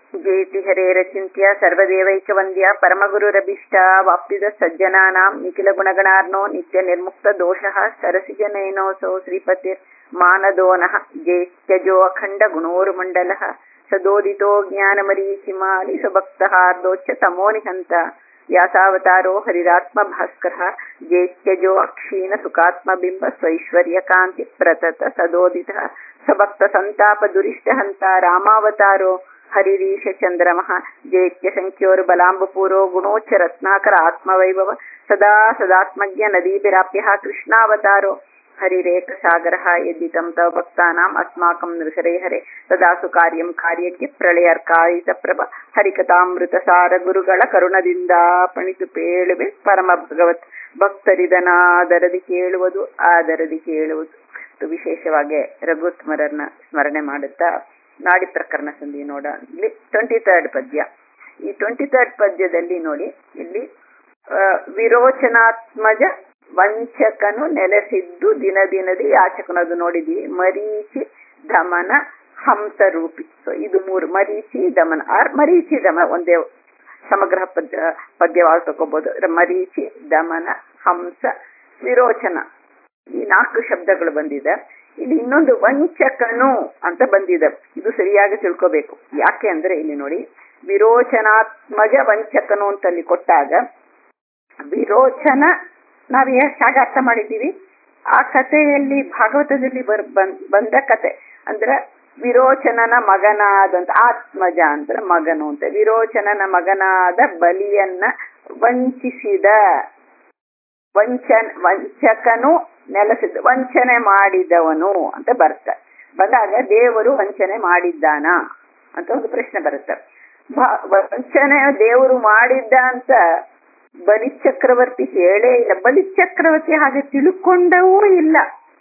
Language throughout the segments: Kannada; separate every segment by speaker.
Speaker 1: ಜೇತಿ ಹರೇರಚಿಂತ್ಯ ಸರ್ವದೇವೈಕವಂದ್ಯ ಪರಮಗುರುರಭಿಷ್ಟ ವಾಪ್ತಿದ ಸಜ್ಜನಾನಾಂ ನಿಖಿಲ ಗುಣಗಣಾರ್ನೋ ನಿತ್ಯ ನಿರ್ಮುಕ್ತ ದೋಷಃ ಸರಸಿಜನೈನೋಸೋ ಶ್ರೀಪತಿರ್ ಮಾನದೋನಃ ಜೇತ್ಯಜೋ ಅಖಂಡ ಗುಣೋರ್ಮಂಡಲಃ ಸದೋದಿತೋ ಜ್ಞಾನಮರೀಚಿಮಾಲಿ ಸ್ವಭಕ್ತಹಾರ್ದೋಚ್ಚ ತಮೋನಿಹಂತ ವ್ಯಾಸಾವತಾರೋ ಹರಿರಾತ್ಮ ಭಾಸ್ಕರ ಜೇತ್ಯಜೋ ಅಕ್ಷೀಣ ಸುಖಾತ್ಮಬಿಂಬ ಸ್ವೈಶ್ವರ್ಯ ಕಾಂತಿ ಪ್ರತತ ಸದೋದಿತ ಸಭಕ್ತ ಸಂತಾಪ ದುರಿಷ್ಟ ಹಂತ ರಾಮಾವತಾರೋ ಹರಿರೀಶ ಚಂದ್ರಮಃ ಜೇತ್ಯ ಸಂಖ್ಯೋರು ಬಲಾಂಬಪೂರೋ ಗುಣೋಚ್ಚ ರತ್ನಾಕರ ಆತ್ಮವೈಭವ ಸದಾ ಸದಾತ್ಮಜ್ಞ ನದೀಭಿರಾಪ್ಯ ಕೃಷ್ಣಾವತಾರೋ ಹರಿರೇಖ ಸಾಗರ ಯದ್ದಿತಂ ತವ ಭಕ್ತಾನಾಂ ಅಸ್ಮಾಕಂ ನೃಸರೇ ಹರೆ ತದಾಸು ಕಾರ್ಯಂ ಕಾರ್ಯಕ್ಕೆ ಪ್ರಳಯರ್ಕಾಯಿತ ಪ್ರಭ ಹರಿಕಥಾಮೃತ ಸಾರ ಗುರುಗಳ ಕರುಣದಿಂದ ಪಣಿತು ಪೇಳುವೆ ಪರಮ ಭಗವತ್ ಭಕ್ತರಿದನಾದರದಿ ಕೇಳುವುದು ಆದರದಿ ಕೇಳುವುದು ವಿಶೇಷವಾಗಿ ರಘುತ್ಮರನ್ನ ಸ್ಮರಣೆ ಮಾಡುತ್ತಾ ನಾಡಿ ಪ್ರಕರಣ ಸಂಧಿ ನೋಡ ಇಲ್ಲಿ ಟ್ವೆಂಟಿ ತರ್ಡ್ ಪದ್ಯ ಈ ಟ್ವೆಂಟಿ ತರ್ಡ್ ಪದ್ಯದಲ್ಲಿ ನೋಡಿ ಇಲ್ಲಿ ವಿರೋಚನಾತ್ಮಜ ವಂಚಕನು ನೆಲೆಸಿದ್ದು ದಿನ ದಿನದಿ ಯಾಚಕನದು ನೋಡಿದ್ವಿ ಮರೀಚಿ ದಮನ ಹಂಸ ರೂಪಿ ಸೊ ಇದು ಮೂರು ಮರೀಚಿ ದಮನ ಆರ್ ಮರೀಚಿ ದಮನ ಒಂದೇ ಸಮಗ್ರ ಪದ್ಯ ಪದ್ಯವಾಗಿ ತಗೋಬಹುದು ಮರೀಚಿ ದಮನ ಹಂಸ ವಿರೋಚನ ಈ ನಾಲ್ಕು ಶಬ್ದಗಳು ಬಂದಿದೆ ಇಲ್ಲಿ ಇನ್ನೊಂದು ವಂಚಕನು ಅಂತ ಬಂದಿದೆ ಇದು ಸರಿಯಾಗಿ ತಿಳ್ಕೋಬೇಕು ಯಾಕೆ ಅಂದ್ರೆ ಇಲ್ಲಿ ನೋಡಿ ವಿರೋಚನಾತ್ಮಜ ವಂಚಕನು ಅಂತ ಅಲ್ಲಿ ಕೊಟ್ಟಾಗ ವಿರೋಚನ ನಾವು ಹೇಗೆ ಅರ್ಥ ಮಾಡಿದ್ದೀವಿ ಆ ಕಥೆಯಲ್ಲಿ ಭಾಗವತದಲ್ಲಿ ಬರ್ ಬಂದ ಕತೆ ಅಂದ್ರೆ ವಿರೋಚನನ ಮಗನಾದಂತ ಆತ್ಮಜ ಅಂದ್ರೆ ಮಗನು ಅಂತ ವಿರೋಚನನ ಮಗನಾದ ಬಲಿಯನ್ನ ವಂಚಿಸಿದ ವಂಚನ್ ವಂಚಕನು ನೆಲೆಸಿದ ವಂಚನೆ ಮಾಡಿದವನು ಅಂತ ಬರುತ್ತೆ ಬಂದಾಗ ದೇವರು ವಂಚನೆ ಮಾಡಿದ್ದಾನ ಅಂತ ಒಂದು ಪ್ರಶ್ನೆ ಬರುತ್ತೆ ವಂಚನೆ ದೇವರು ಮಾಡಿದ್ದ ಅಂತ ಬಲಿ ಚಕ್ರವರ್ತಿ ಹೇಳೇ ಇಲ್ಲ ಬಲಿ ಚಕ್ರವರ್ತಿ ಹಾಗೆ ತಿಳ್ಕೊಂಡವೂ ಇಲ್ಲ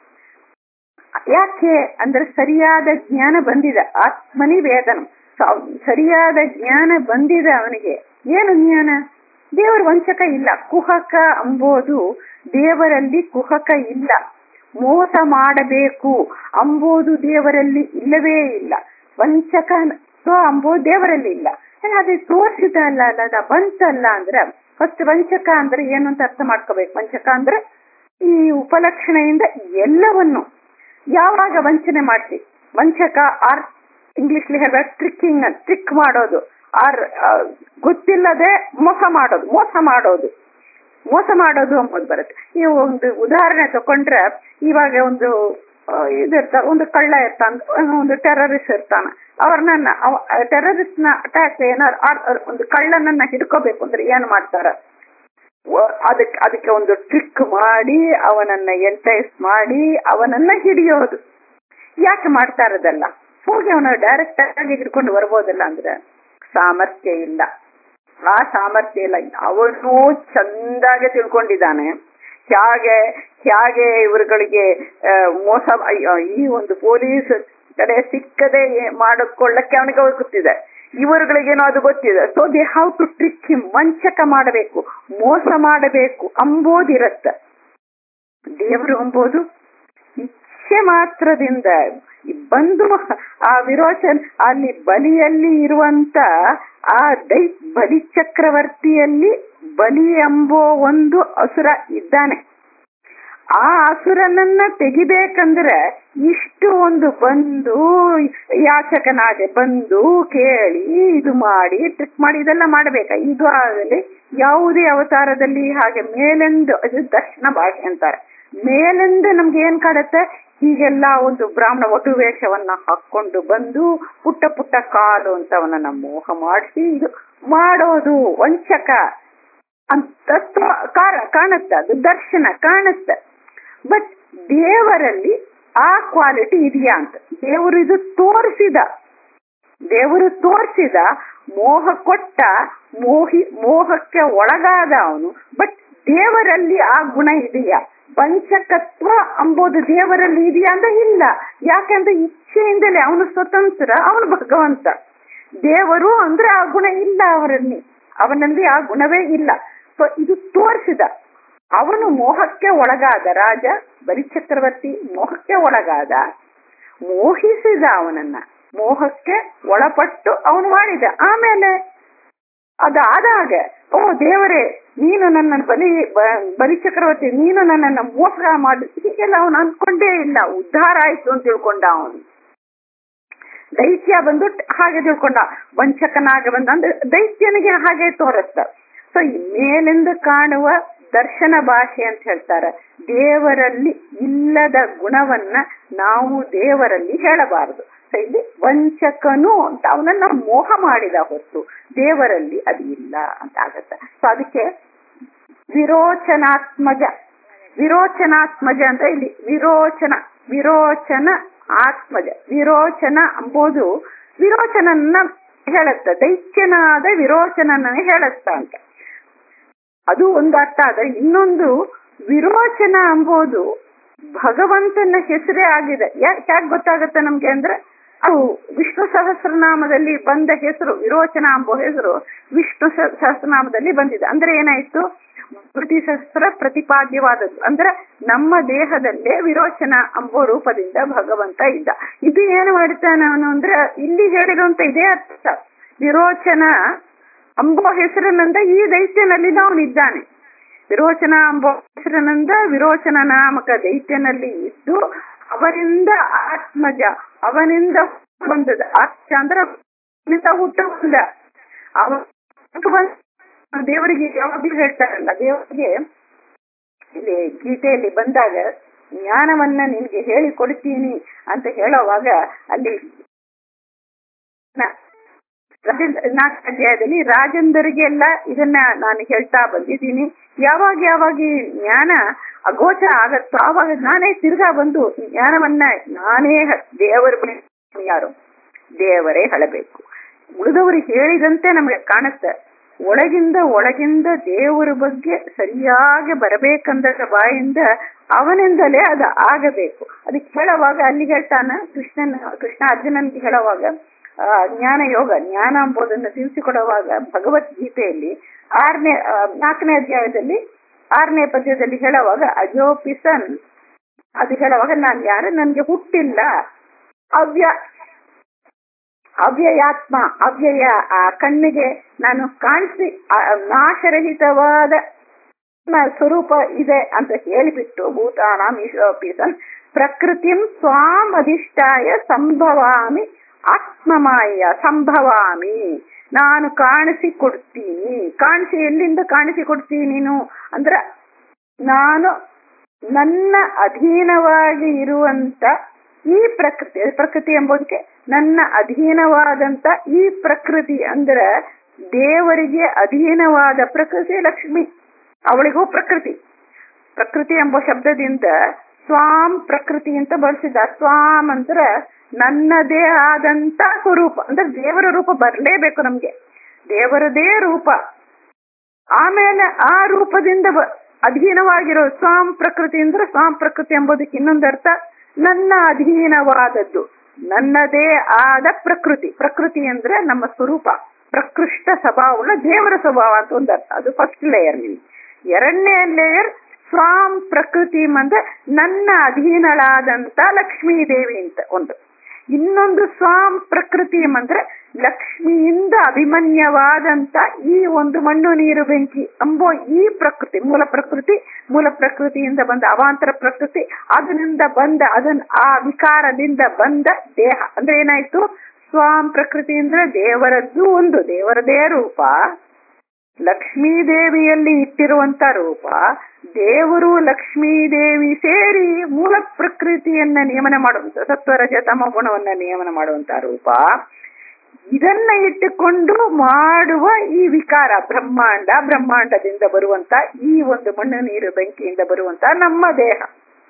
Speaker 1: ಯಾಕೆ ಅಂದ್ರೆ ಸರಿಯಾದ ಜ್ಞಾನ ಬಂದಿದೆ ಆತ್ಮನಿ ವೇದನ ಸರಿಯಾದ ಜ್ಞಾನ ಬಂದಿದೆ ಅವನಿಗೆ ಏನು ಜ್ಞಾನ ದೇವರ ವಂಚಕ ಇಲ್ಲ ಕುಹಕ ಅಂಬೋದು ದೇವರಲ್ಲಿ ಕುಹಕ ಇಲ್ಲ ಮೋಸ ಮಾಡಬೇಕು ಅಂಬೋದು ದೇವರಲ್ಲಿ ಇಲ್ಲವೇ ಇಲ್ಲ ವಂಚಕ ಅಂಬೋದು ದೇವರಲ್ಲಿ ಇಲ್ಲ ಅದೇ ತೋರಿಸಿದ ಅಲ್ಲ ಅಲ್ಲ ಬಂತಲ್ಲ ಅಂದ್ರೆ ಫಸ್ಟ್ ವಂಚಕ ಅಂದ್ರೆ ಏನು ಅಂತ ಅರ್ಥ ಮಾಡ್ಕೋಬೇಕು ವಂಚಕ ಅಂದ್ರೆ ಈ ಉಪಲಕ್ಷಣೆಯಿಂದ ಎಲ್ಲವನ್ನು ಯಾವಾಗ ವಂಚನೆ ಮಾಡ್ತಿ ವಂಚಕ ಆರ್ ಇಂಗ್ಲಿಷ್ ಹೇಳ್ಬೇಕು ಟ್ರಿಕ್ಕಿಂಗ್ ಟ್ರಿಕ್ ಮಾಡೋದು ಆರ್ ಗೊತ್ತಿಲ್ಲದೆ ಮೋಸ ಮಾಡೋದು ಮೋಸ ಮಾಡೋದು ಮೋಸ ಮಾಡೋದು ಅಂಬೋದು ಬರುತ್ತೆ ಈ ಒಂದು ಉದಾಹರಣೆ ತಕೊಂಡ್ರೆ ಇವಾಗ ಒಂದು ಇದಿರ್ತ ಒಂದು ಕಳ್ಳ ಇರ್ತಾನ ಒಂದು ಟೆರರಿಸ್ಟ್ ಇರ್ತಾನ ಅವ್ರನ್ನ ಟೆರರಿಸ್ಟ್ ನ ಅಟ್ಯಾಕ್ ಏನಾರು ಒಂದು ಕಳ್ಳನನ್ನ ಹಿಡ್ಕೋಬೇಕು ಅಂದ್ರೆ ಏನ್ ಮಾಡ್ತಾರ ಅದಕ್ಕೆ ಅದಕ್ಕೆ ಒಂದು ಟ್ರಿಕ್ ಮಾಡಿ ಅವನನ್ನ ಎಂಟೈಸ್ ಮಾಡಿ ಅವನನ್ನ ಹಿಡಿಯೋದು ಯಾಕೆ ಮಾಡ್ತಾರದಲ್ಲ ಹೋಗಿ ಅವನ ಡೈರೆಕ್ಟ್ ಆಗಿ ಹಿಡ್ಕೊಂಡು ಬರ್ಬೋದಲ್ಲ ಅಂದ್ರೆ ಸಾಮರ್ಥ್ಯ ಇಲ್ಲ ಆ ಸಾಮರ್ಥ್ಯ ಇಲ್ಲ ಅವನು ಚಂದಾಗೆ ತಿಳ್ಕೊಂಡಿದ್ದಾನೆ ಹೇಗೆ ಹೇಗೆ ಇವರುಗಳಿಗೆ ಮೋಸ ಈ ಒಂದು ಪೊಲೀಸ್ ಕಡೆ ಸಿಕ್ಕದೆ ಮಾಡಿಕೊಳ್ಳಕ್ಕೆ ಅವನಿಗೆ ಗೊತ್ತಿದೆ ಇವರುಗಳಿಗೇನೋ ಅದು ಗೊತ್ತಿದೆ so they how to trick him ವಂಚಕ ಮಾಡಬೇಕು ಮೋಸ ಮಾಡಬೇಕು ಅಂಬೋದಿರತ್ತ ದೇವರು ಅಂಬೋದು ಇಚ್ಛೆ ಮಾತ್ರದಿಂದ ಬಂದು ಆ ವಿರೋಚನ್ ಅಲ್ಲಿ ಬಲಿಯಲ್ಲಿ ಇರುವಂತ ಆ ದೈ ಬಲಿ ಚಕ್ರವರ್ತಿಯಲ್ಲಿ ಬಲಿ ಎಂಬೋ ಒಂದು ಅಸುರ ಇದ್ದಾನೆ ಆ ಅಸುರನನ್ನ ತೆಗಿಬೇಕಂದ್ರೆ ಇಷ್ಟು ಒಂದು ಬಂದು ಯಾಚಕನಾಗೆ ಬಂದು ಕೇಳಿ ಇದು ಮಾಡಿ ಟ್ರಿಕ್ ಮಾಡಿ ಇದೆಲ್ಲ ಮಾಡ್ಬೇಕ ಇದು ಆಗಲಿ ಯಾವುದೇ ಅವತಾರದಲ್ಲಿ ಹಾಗೆ ಮೇಲೆಂದು ಅದು ದರ್ಶನ ಭಾಷೆ ಅಂತಾರೆ ಮೇಲೆಂದು ನಮ್ಗೆ ಏನ್ ಕಾಡುತ್ತೆ ಹೀಗೆಲ್ಲ ಒಂದು ಬ್ರಾಹ್ಮಣ ವಟು ವೇಷವನ್ನ ಹಾಕೊಂಡು ಬಂದು ಪುಟ್ಟ ಪುಟ್ಟ ಕಾಲು ಅಂತ ಅವನನ್ನ ಮೋಹ ಮಾಡಿಸಿ ಇದು ಮಾಡೋದು ವಂಚಕ ಅಂತ ಕಾಣುತ್ತೆ ಅದು ದರ್ಶನ ಕಾಣುತ್ತೆ ಬಟ್ ದೇವರಲ್ಲಿ ಆ ಕ್ವಾಲಿಟಿ ಇದೆಯಾ ಅಂತ ದೇವರು ಇದು ತೋರಿಸಿದ ದೇವರು ತೋರಿಸಿದ ಮೋಹ ಕೊಟ್ಟ ಮೋಹಿ ಮೋಹಕ್ಕೆ ಒಳಗಾದ ಅವನು ಬಟ್ ದೇವರಲ್ಲಿ ಆ ಗುಣ ಇದೆಯಾ ವಂಚಕತ್ವ ಅಂಬೋದು ದೇವರಲ್ಲಿ ಇದೆಯಾ ಅಂತ ಇಲ್ಲ ಯಾಕಂದ್ರೆ ಇಚ್ಛೆಯಿಂದಲೇ ಅವನು ಸ್ವತಂತ್ರ ಅವನು ಭಗವಂತ ದೇವರು ಅಂದ್ರೆ ಆ ಗುಣ ಇಲ್ಲ ಅವರಲ್ಲಿ ಅವನಲ್ಲಿ ಆ ಗುಣವೇ ಇಲ್ಲ ಸೊ ಇದು ತೋರಿಸಿದ ಅವನು ಮೋಹಕ್ಕೆ ಒಳಗಾದ ರಾಜ ಬಲಿಚಕ್ರವರ್ತಿ ಮೋಹಕ್ಕೆ ಒಳಗಾದ ಮೋಹಿಸಿದ ಅವನನ್ನ ಮೋಹಕ್ಕೆ ಒಳಪಟ್ಟು ಅವನು ಮಾಡಿದ ಆಮೇಲೆ ಅದಾದಾಗ ಓ ದೇವರೇ ನೀನು ನನ್ನ ಬಲಿ ಬ- ಬಲಿ ಚಕ್ರವರ್ತಿ ನೀನು ನನ್ನನ್ನು ಮೋಸ ಮಾಡಿ ಹೀಗೆಲ್ಲ ಅವನು ಅನ್ಕೊಂಡೇ ಇಲ್ಲ ಉದ್ಧಾರ ಆಯ್ತು ಅಂತ ತಿಳ್ಕೊಂಡ ಅವನು ದೈತ್ಯ ಬಂದು ಟ್- ಹಾಗೆ ತಿಳ್ಕೊಂಡ ವಂಚಕನಾಗ ಬಂದ ಅಂದ್ರೆ ದೈತ್ಯನಿಗೆ ಹಾಗೆ ತೋರಿಸ್ತ ಸೊ ಈ ಮೇಲಿಂದ ಕಾಣುವ ದರ್ಶನ ಭಾಷೆ ಅಂತ ಹೇಳ್ತಾರೆ ದೇವರಲ್ಲಿ ಇಲ್ಲದ ಗುಣವನ್ನ ನಾವು ದೇವರಲ್ಲಿ ಹೇಳಬಾರದು ಸೊ ಇಲ್ಲಿ ವಂಚಕನು ಅಂತ ಅವನನ್ನ ಮೋಹ ಮಾಡಿದ ಹೊತ್ತು ದೇವರಲ್ಲಿ ಅದು ಇಲ್ಲ ಅಂತ ಆಗತ್ತೆ ಸೊ ಅದಕ್ಕೆ ವಿರೋಚನಾತ್ಮಜ ವಿರೋಚನಾತ್ಮಜ ಅಂತ ಇಲ್ಲಿ ವಿರೋಚನ ವಿರೋಚನ ಆತ್ಮಜ ವಿರೋಚನ ಎಂಬುದು ವಿರೋಚನನ್ನ ಹೇಳುತ್ತ ದೈತ್ಯನಾದ ವಿರೋಚನನ್ನ ಹೇಳುತ್ತ ಅಂತ ಅದು ಒಂದು ಅರ್ಥ ಆದ್ರೆ ಇನ್ನೊಂದು ವಿರೋಚನ ಎಂಬುದು ಭಗವಂತನ ಹೆಸರೇ ಆಗಿದೆ ಯಾಕೆ ಗೊತ್ತಾಗತ್ತೆ ನಮ್ಗೆ ಅಂದ್ರೆ ಅದು ವಿಷ್ಣು ಸಹಸ್ರನಾಮದಲ್ಲಿ ಬಂದ ಹೆಸರು ವಿರೋಚನ ಎಂಬ ಹೆಸರು ವಿಷ್ಣು ಸ- ಸಹಸ್ರನಾಮದಲ್ಲಿ ಬಂದಿದೆ ಅಂದ್ರೆ ಏನಾಯ್ತು ಪ್ರತಿ ಸಹಸ್ರ ಪ್ರತಿಪಾದ್ಯವಾದದ್ದು ಅಂದ್ರೆ ನಮ್ಮ ದೇಹದಲ್ಲೇ ವಿರೋಚನ ಎಂಬ ರೂಪದಿಂದ ಭಗವಂತ ಇದ್ದ ಇದು ಏನು ಮಾಡ್ತಾನೆ ಅವನು ಅಂದ್ರೆ ಇಲ್ಲಿ ಹೇಳಿರುವಂತ ಇದೇ ಅರ್ಥ ವಿರೋಚನ ಅಂಬೋ ಹೆಸರಿನಿಂದ ಈ ದೈತ್ಯನಲ್ಲಿ ಅವನಿದ್ದಾನೆ ವಿರೋಚನ ಎಂಬ ಹೆಸರಿನಿಂದ ವಿರೋಚನ ನಾಮಕ ದೈತ್ಯನಲ್ಲಿ ಇದ್ದು ಅವನಿಂದ ಆತ್ಮಜ ಅವನಿಂದ ಬಂದದ ಆತ್ಮ ಅಂದ್ರೆ ಅವನಿಂದ ಹುಟ್ಟು ಬಂದ ಅವ ಹುಟ್ಟು ಬಂದ ದೇವರಿಗೆ ಯಾವಾಗ್ಲೂ ಹೇಳ್ತಾರಲ್ಲ ದೇವರಿಗೆ ಇಲ್ಲಿ ಗೀತೆಯಲ್ಲಿ ಬಂದಾಗ ಜ್ಞಾನವನ್ನ ನಿನ್ಗೆ ಹೇಳಿ ಕೊಡ್ತೀನಿ ಅಂತ ಹೇಳೋವಾಗ ಅಲ್ಲಿ ನ- ರಾಜೇಂದ್ರ ನಾಲ್ಕು ಅಧ್ಯಾಯದಲ್ಲಿ ರಾಜೇಂದ್ರರಿಗೆಲ್ಲ ಇದನ್ನ ನಾನು ಹೇಳ್ತಾ ಬಂದಿದ್ದೀನಿ ಯಾವಾಗ ಯಾವಾಗ ಈ ಜ್ಞಾನ ಅಗೋಚರ ಆಗತ್ತೋ ಆವಾಗ ನಾನೇ ತಿರ್ಗಾ ಬಂದು ಜ್ಞಾನವನ್ನ ನಾನೇ ಹ- ದೇವರ ಬಳಿ ಯಾರು ದೇವರೇ ಹೇಳಬೇಕು ಉಳಿದವರು ಹೇಳಿದಂತೆ ನಮಗೆ ಕಾಣುತ್ತೆ ಒಳಗಿಂದ ಒಳಗಿಂದ ದೇವರ ಬಗ್ಗೆ ಸರಿಯಾಗಿ ಬರಬೇಕಂದ ಬಾಯಿಂದ ಅವನಿಂದಲೇ ಅದು ಆಗಬೇಕು ಅದಕ್ಕೆ ಹೇಳುವಾಗ ಅಲ್ಲಿ ಹೇಳ್ತಾನ ಕೃಷ್ಣನ ಕೃಷ್ಣ ಅರ್ಜುನನ್ಗೆ ಹೇಳುವಾಗ ಆ, ಜ್ಞಾನ ಯೋಗ ಜ್ಞಾನ ಎಂಬುದನ್ನು ತಿಳಿಸಿಕೊಡುವಾಗ ಭಗವದ್ಗೀತೆಯಲ್ಲಿ ಆರನೇ ಆ, ನಾಲ್ಕನೇ ಅಧ್ಯಾಯದಲ್ಲಿ ಆರನೇ ಪದ್ಯದಲ್ಲಿ ಹೇಳುವಾಗ ಅಜೋಪಿಸನ್ ಅದು ಹೇಳುವಾಗ ನಾನು ಯಾರು ನನ್ಗೆ ಹುಟ್ಟಿಲ್ಲ ಅವ್ಯ ಅವ್ಯಯಾತ್ಮ ಅವ್ಯಯ ಆ ಕಣ್ಣಿಗೆ ನಾನು ಕಾಣಿಸಿ ಆ ನಾಶರಹಿತವಾದ ನ ಸ್ವರೂಪ ಇದೆ ಅಂತ ಹೇಳಿಬಿಟ್ಟು ಭೂತಾನಾಂ ಈಶ್ವರಪೀಸನ್ ಪ್ರಕೃತಿಂ ಸ್ವಾಮ್ ಅಧಿಷ್ಠಾಯ ಸಂಭವಾಮಿ ಆತ್ಮಮಾಯ ಸಂಭವಾಮಿ ನಾನು ಕಾಣಿಸಿ ಕೊಡ್ತೀನಿ ಕಾಣಿಸಿ ಎಲ್ಲಿಂದ ಕಾಣಿಸಿ ಕೊಡ್ತೀನಿ ನೀನು ಅಂದ್ರ ನಾನು ನನ್ನ ಅಧೀನವಾಗಿ ಇರುವಂತ ಈ ಪ್ರಕೃತಿ ಪ್ರಕೃತಿ ಎಂಬುದಕ್ಕೆ ನನ್ನ ಅಧೀನವಾದಂತ ಈ ಪ್ರಕೃತಿ ಅಂದ್ರೆ ದೇವರಿಗೆ ಅಧೀನವಾದ ಪ್ರಕೃತಿ ಲಕ್ಷ್ಮಿ ಅವಳಿಗೂ ಪ್ರಕೃತಿ ಪ್ರಕೃತಿ ಎಂಬ ಶಬ್ದದಿಂದ ಸ್ವಾಮ್ ಪ್ರಕೃತಿ ಅಂತ ಬಳಸಿದ ಸ್ವಾಮ್ ಅಂದ್ರೆ ನನ್ನದೇ ಆದಂತ ಸ್ವರೂಪ ಅಂದ್ರೆ ದೇವರ ರೂಪ ಬರ್ಲೇಬೇಕು ನಮ್ಗೆ ದೇವರದೇ ರೂಪ ಆಮೇಲೆ ಆ ರೂಪದಿಂದ ಬ- ಅಧೀನವಾಗಿರೋ ಸ್ವಾಮ್ ಪ್ರಕೃತಿ ಅಂದ್ರೆ ಸ್ವಾಮ್ ಪ್ರಕೃತಿ ಎಂಬುದಕ್ಕೆ ಇನ್ನೊಂದು ಅರ್ಥ ನನ್ನ ಅಧೀನವಾದದ್ದು ನನ್ನದೇ ಆದ ಪ್ರಕೃತಿ ಪ್ರಕೃತಿ ಅಂದ್ರೆ ನಮ್ಮ ಸ್ವರೂಪ ಪ್ರಕೃಷ್ಟ ಸ್ವಭಾವವುಳ್ಳ ದೇವರ ಸ್ವಭಾವ ಅಂತ ಒಂದು ಅರ್ಥ ಅದು ಫಸ್ಟ್ ಲೇಯರ್ ನಿಮ್ಗೆ ಎರಡನೇ ಲೇಯರ್ ಸ್ವಾಮ್ ಪ್ರಕೃತಿ ಅಂದ್ರೆ ನನ್ನ ಅಧೀನಳಾದಂತ ಲಕ್ಷ್ಮೀ ದೇವಿ ಅಂತ ಒಂದು ಇನ್ನೊಂದು ಸ್ವಾಮ್ ಪ್ರಕೃತಿ ಅಂದ್ರೆ ಲಕ್ಷ್ಮಿಯಿಂದ ಅಭಿಮನ್ಯವಾದಂತ ಈ ಒಂದು ಮಣ್ಣು ನೀರು ಬೆಂಕಿ ಎಂಬೋ ಈ ಪ್ರಕೃತಿ ಮೂಲ ಪ್ರಕೃತಿ ಮೂಲ ಪ್ರಕೃತಿಯಿಂದ ಬಂದ ಅವಾಂತರ ಪ್ರಕೃತಿ ಅದರಿಂದ ಬಂದ ಅದನ್ನ ಆ ವಿಕಾರದಿಂದ ಬಂದ ದೇಹ ಅಂದ್ರೆ ಏನಾಯ್ತು ಸ್ವಾಮ್ ಪ್ರಕೃತಿ ಅಂದ್ರೆ ದೇವರದ್ದು ಒಂದು ದೇವರದೇ ರೂಪ ಲಕ್ಷ್ಮೀ ದೇವಿಯಲ್ಲಿ ಇಟ್ಟಿರುವಂತ ರೂಪ ದೇವರು ಲಕ್ಷ್ಮೀ ದೇವಿ ಸೇರಿ ಮೂಲ ಪ್ರಕೃತಿಯನ್ನ ನಿಯಮನ ಮಾಡುವಂತ ಸತ್ವರಜ ತಮ ಗುಣವನ್ನ ನಿಯಮನ ಮಾಡುವಂತ ರೂಪ ಇದನ್ನ ಇಟ್ಟುಕೊಂಡು ಮಾಡುವ ಈ ವಿಕಾರ ಬ್ರಹ್ಮಾಂಡ ಬ್ರಹ್ಮಾಂಡದಿಂದ ಬರುವಂತ ಈ ಒಂದು ಮಣ್ಣು ನೀರು ಬೆಂಕಿಯಿಂದ ಬರುವಂತ ನಮ್ಮ ದೇಹ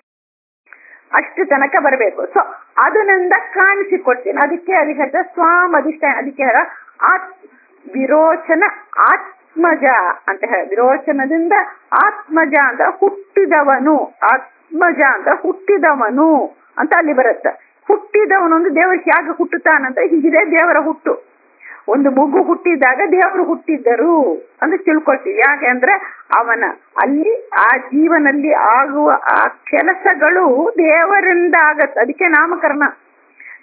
Speaker 1: ಅಷ್ಟು ತನಕ ಬರಬೇಕು ಸೊ ಅದನ್ನಿಂದ ಕಾಣಿಸಿಕೊಡ್ತೀನಿ ಅದಕ್ಕೆ ಅದಕ್ಕೆ ಹೇಳ್ತಾರೆ ಸ್ವಾಮ್ ಅಧಿಷ್ಠಾನ ಅದಕ್ಕೆ ಹೇಳ ಆತ್ ವಿರೋಚನ ಆತ್ಮಜ ಅಂತ ಹೇಳ ವಿರೋಚನದಿಂದ ಆತ್ಮಜ ಅಂತ ಹುಟ್ಟಿದವನು ಆತ್ಮಜ ಅಂತ ಹುಟ್ಟಿದವನು ಅಂತ ಅಲ್ಲಿ ಬರುತ್ತೆ ಹುಟ್ಟಿದವನು ಒಂದು ದೇವರು ಹೇಗೆ ಹುಟ್ಟುತ್ತಾನಂದ್ರೆ ಹೀಗಿದೆ ದೇವರ ಹುಟ್ಟು ಒಂದು ಮಗು ಹುಟ್ಟಿದಾಗ ದೇವರು ಹುಟ್ಟಿದ್ದರು ಅಂತ ತಿಳ್ಕೊಳ್ತೀವಿ ಯಾಕೆ ಅಂದ್ರೆ ಅವನ ಅಲ್ಲಿ ಆ ಜೀವನಲ್ಲಿ ಆಗುವ ಆ ಕೆಲಸಗಳು ದೇವರಿಂದ ಆಗತ್ತೆ ಅದಕ್ಕೆ ನಾಮಕರಣ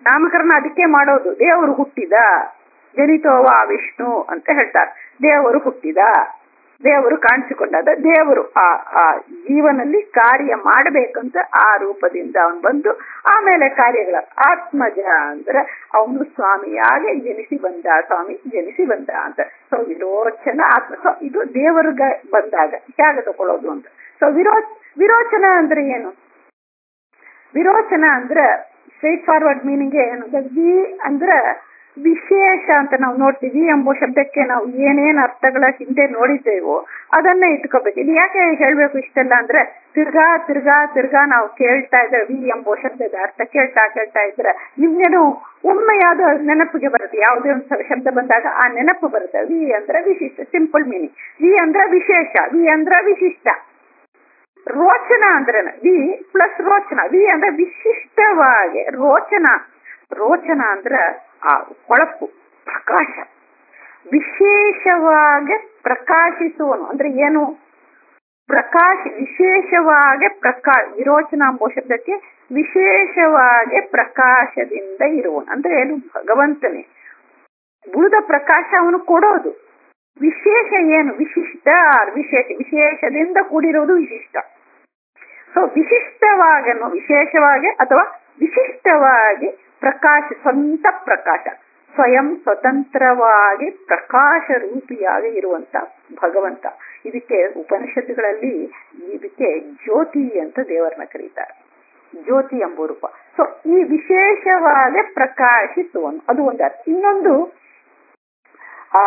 Speaker 1: ನಾಮಕರಣ ಅದಕ್ಕೆ ಮಾಡೋದು ದೇವರು ಹುಟ್ಟಿದ ಜನಿತೋವ ವಿಷ್ಣು ಅಂತ ಹೇಳ್ತಾರೆ ದೇವರು ಹುಟ್ಟಿದ ದೇವರು ಕಾಣಿಸಿಕೊಂಡಾದ ದೇವರು ಆ ಆ ಜೀವನಲ್ಲಿ ಕಾರ್ಯ ಮಾಡಬೇಕಂತ ಆ ರೂಪದಿಂದ ಅವನು ಬಂದು ಆಮೇಲೆ ಕಾರ್ಯಗಳ ಆತ್ಮಜ ಅಂದ್ರೆ ಅವನು ಸ್ವಾಮಿಯಾಗಿ ಜನಿಸಿ ಬಂದ ಸ್ವಾಮಿ ಜನಿಸಿ ಬಂದ ಅಂತ ಸೊ ವಿರೋಚನ ಆತ್ಮ ಸೊ ಇದು ದೇವರ್ಗ ಬಂದಾಗ ಹೇಗೆ ತಗೊಳ್ಳೋದು ಅಂತ ಸೊ ವಿರೋ ವಿರೋಚನ ಅಂದ್ರೆ ಏನು ವಿರೋಚನ ಅಂದ್ರೆ ಸ್ಟ್ರೈಟ್ ಫಾರ್ವರ್ಡ್ ಮೀನಿಂಗ್ ಏನು ವಿ ಅಂದ್ರೆ ವಿಶೇಷ ಅಂತ ನಾವು ನೋಡ್ತೀವಿ ಎಂಬ ಶಬ್ದಕ್ಕೆ ನಾವು ಏನೇನ್ ಅರ್ಥಗಳ ಹಿಂದೆ ನೋಡಿದ್ದೇವೋ ಅದನ್ನೇ ಇಟ್ಕೋಬೇಕು ಇದು ಯಾಕೆ ಹೇಳ್ಬೇಕು ಇಷ್ಟೆಲ್ಲ ಅಂದ್ರೆ ತಿರ್ಗಾ ತಿರ್ಗಾ ತಿರ್ಗಾ ನಾವು ಕೇಳ್ತಾ ಇದ್ರೆ ವಿ ಎಂಬ ಶಬ್ದದ ಅರ್ಥ ಕೇಳ್ತಾ ಕೇಳ್ತಾ ಇದ್ರೆ ನಿಮ್ಗೇನು ಒಮ್ಮೆ ಯಾವ್ದೋ ನೆನಪಿಗೆ ಬರುತ್ತೆ ಯಾವುದೇ ಒಂದು ಶಬ್ದ ಬಂದಾಗ ಆ ನೆನಪು ಬರುತ್ತೆ ವಿ ಅಂದ್ರೆ ವಿಶಿಷ್ಟ ಸಿಂಪಲ್ ಮೀನಿಂಗ್ ವಿ ಅಂದ್ರೆ ವಿಶೇಷ ವಿ ಅಂದ್ರೆ ವಿಶಿಷ್ಟ ರೋಚನ ಅಂದ್ರೆ ವಿ ಪ್ಲಸ್ ರೋಚನ ವಿ ಅಂದ್ರೆ ವಿಶಿಷ್ಟವಾಗಿ ರೋಚನ ರೋಚನ ಅಂದ್ರ ಆ ಹೊಳಪು ಪ್ರಕಾಶ ವಿಶೇಷವಾಗಿ ಪ್ರಕಾಶಿಸುವನು ಅಂದ್ರೆ ಏನು ಪ್ರಕಾಶ ವಿಶೇಷವಾಗಿ ಪ್ರಕಾ ವಿರೋಚನ ಎಂಬ ಶಬ್ದಕ್ಕೆ ವಿಶೇಷವಾಗಿ ಪ್ರಕಾಶದಿಂದ ಇರುವನು ಅಂದ್ರೆ ಏನು ಭಗವಂತನೇ ಉಳಿದ ಪ್ರಕಾಶ ಅವನು ಕೊಡೋದು ವಿಶೇಷ ಏನು ವಿಶಿಷ್ಟ ವಿಶೇಷ ವಿಶೇಷದಿಂದ ಕೂಡಿರೋದು ವಿಶಿಷ್ಟ ಸೊ ವಿಶಿಷ್ಟವಾಗಿ ವಿಶೇಷವಾಗಿ ಅಥವಾ ವಿಶಿಷ್ಟವಾಗಿ ಪ್ರಕಾಶ ಸ್ವಂತ ಪ್ರಕಾಶ ಸ್ವಯಂ ಸ್ವತಂತ್ರವಾಗಿ ಪ್ರಕಾಶ ರೂಪಿಯಾಗಿ ಇರುವಂತ ಭಗವಂತ ಇದಕ್ಕೆ ಉಪನಿಷತ್ತುಗಳಲ್ಲಿ ಇದಕ್ಕೆ ಜ್ಯೋತಿ ಅಂತ ದೇವರನ್ನ ಕರೀತಾರೆ ಜ್ಯೋತಿ ಎಂಬ ರೂಪ ಸೊ ಈ ವಿಶೇಷವಾದ ಪ್ರಕಾಶಿಸುವನು ಅದು ಒಂದು ಅರ್ಥ ಇನ್ನೊಂದು ಆ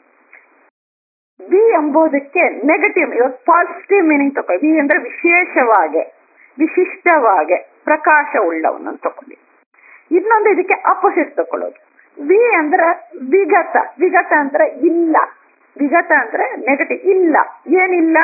Speaker 1: ವಿ ಎಂಬುದಕ್ಕೆ ನೆಗೆಟಿವ್ ಇವಾಗ ಪಾಸಿಟಿವ್ ಮೀನಿಂಗ್ ತಗೊಳ್ಳಿ ವಿ ಅಂದ್ರೆ ವಿಶೇಷವಾಗಿ ವಿಶಿಷ್ಟವಾಗಿ ಪ್ರಕಾಶ ಉಳ್ಳವನು ಅಂತ ತಕೊಳ್ಳಿ ಇನ್ನೊಂದು ಇದಕ್ಕೆ ಅಪೋಸಿಟ್ ತಕೊಳ್ಳೋದು ವಿ ಅಂದ್ರೆ ವಿಗತ ವಿಗತ ಅಂದ್ರೆ ಇಲ್ಲ ವಿಗತ ಅಂದ್ರೆ ನೆಗೆಟಿವ್ ಇಲ್ಲ ಏನಿಲ್ಲ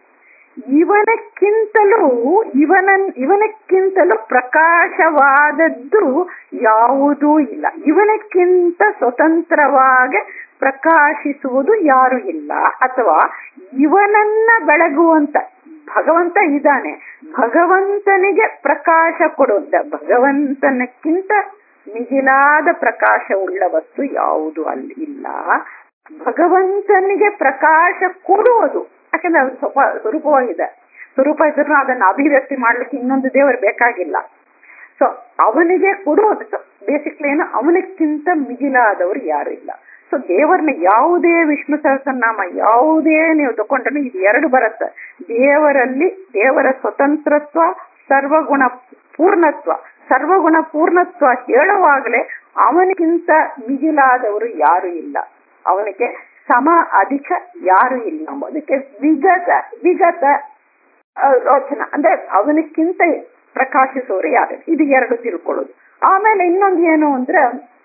Speaker 1: ಇವನಕ್ಕಿಂತಲೂ ಇವನ ಇವನಕ್ಕಿಂತಲೂ ಪ್ರಕಾಶವಾದದ್ದು ಯಾವುದೂ ಇಲ್ಲ ಇವನಕ್ಕಿಂತ ಸ್ವತಂತ್ರವಾಗಿ ಪ್ರಕಾಶಿಸುವುದು ಯಾರು ಇಲ್ಲ ಅಥವಾ ಇವನನ್ನ ಬೆಳಗುವಂತ ಭಗವಂತ ಇದ್ದಾನೆ ಭಗವಂತನಿಗೆ ಪ್ರಕಾಶ ಕೊಡುವಂತ ಭಗವಂತನಕ್ಕಿಂತ ಮಿಗಿಲಾದ ಪ್ರಕಾಶ ಉಳ್ಳ ವಸ್ತು ಯಾವುದು ಅಲ್ಲಿ ಇಲ್ಲ ಭಗವಂತನಿಗೆ ಪ್ರಕಾಶ ಕೊಡುವುದು ಯಾಕಂದ್ರೆ ಅದು ಸ್ವಲ್ಪ ಸ್ವರೂಪವಾಗಿದೆ ಸ್ವರೂಪ ಇದ್ರೂ ಅದನ್ನ ಅಭಿವ್ಯಕ್ತಿ ಮಾಡ್ಲಿಕ್ಕೆ ಇನ್ನೊಂದು ದೇವರು ಬೇಕಾಗಿಲ್ಲ ಸೊ ಅವನಿಗೆ ಕೊಡುವುದು ಸೊ ಬೇಸಿಕ್ಲಿ ಏನು ಅವನಿಗಿಂತ ಮಿಗಿಲಾದವರು ಯಾರು ಇಲ್ಲ ಸೊ ದೇವರನ್ನ ಯಾವುದೇ ವಿಷ್ಣು ಸಹಸ್ರನಾಮ ಯಾವುದೇ ನೀವು ತಗೊಂಡ್ರೆ ಇದು ಎರಡು ಬರುತ್ತೆ ದೇವರಲ್ಲಿ ದೇವರ ಸ್ವತಂತ್ರತ್ವ ಸರ್ವಗುಣ ಪೂರ್ಣತ್ವ ಸರ್ವಗುಣ ಪೂರ್ಣತ್ವ ಹೇಳುವಾಗಲೇ ಅವನಿಗಿಂತ ಮಿಗಿಲಾದವರು ಯಾರು ಇಲ್ಲ ಅವನಿಗೆ ಸಮ ಅಧಿಕ ಯಾರು ಇಲ್ಲ ಅದಕ್ಕೆ ವಿಗತ ವಿಗತ ರೋಚನ ಅಂದ್ರೆ ಅವನಿಗಿಂತ ಪ್ರಕಾಶಿಸೋರು ಯಾರು ಇದು ಎರಡು ತಿಳ್ಕೊಳ್ಳೋದು ಆಮೇಲೆ ಇನ್ನೊಂದು ಏನು ಅಂದ್ರೆ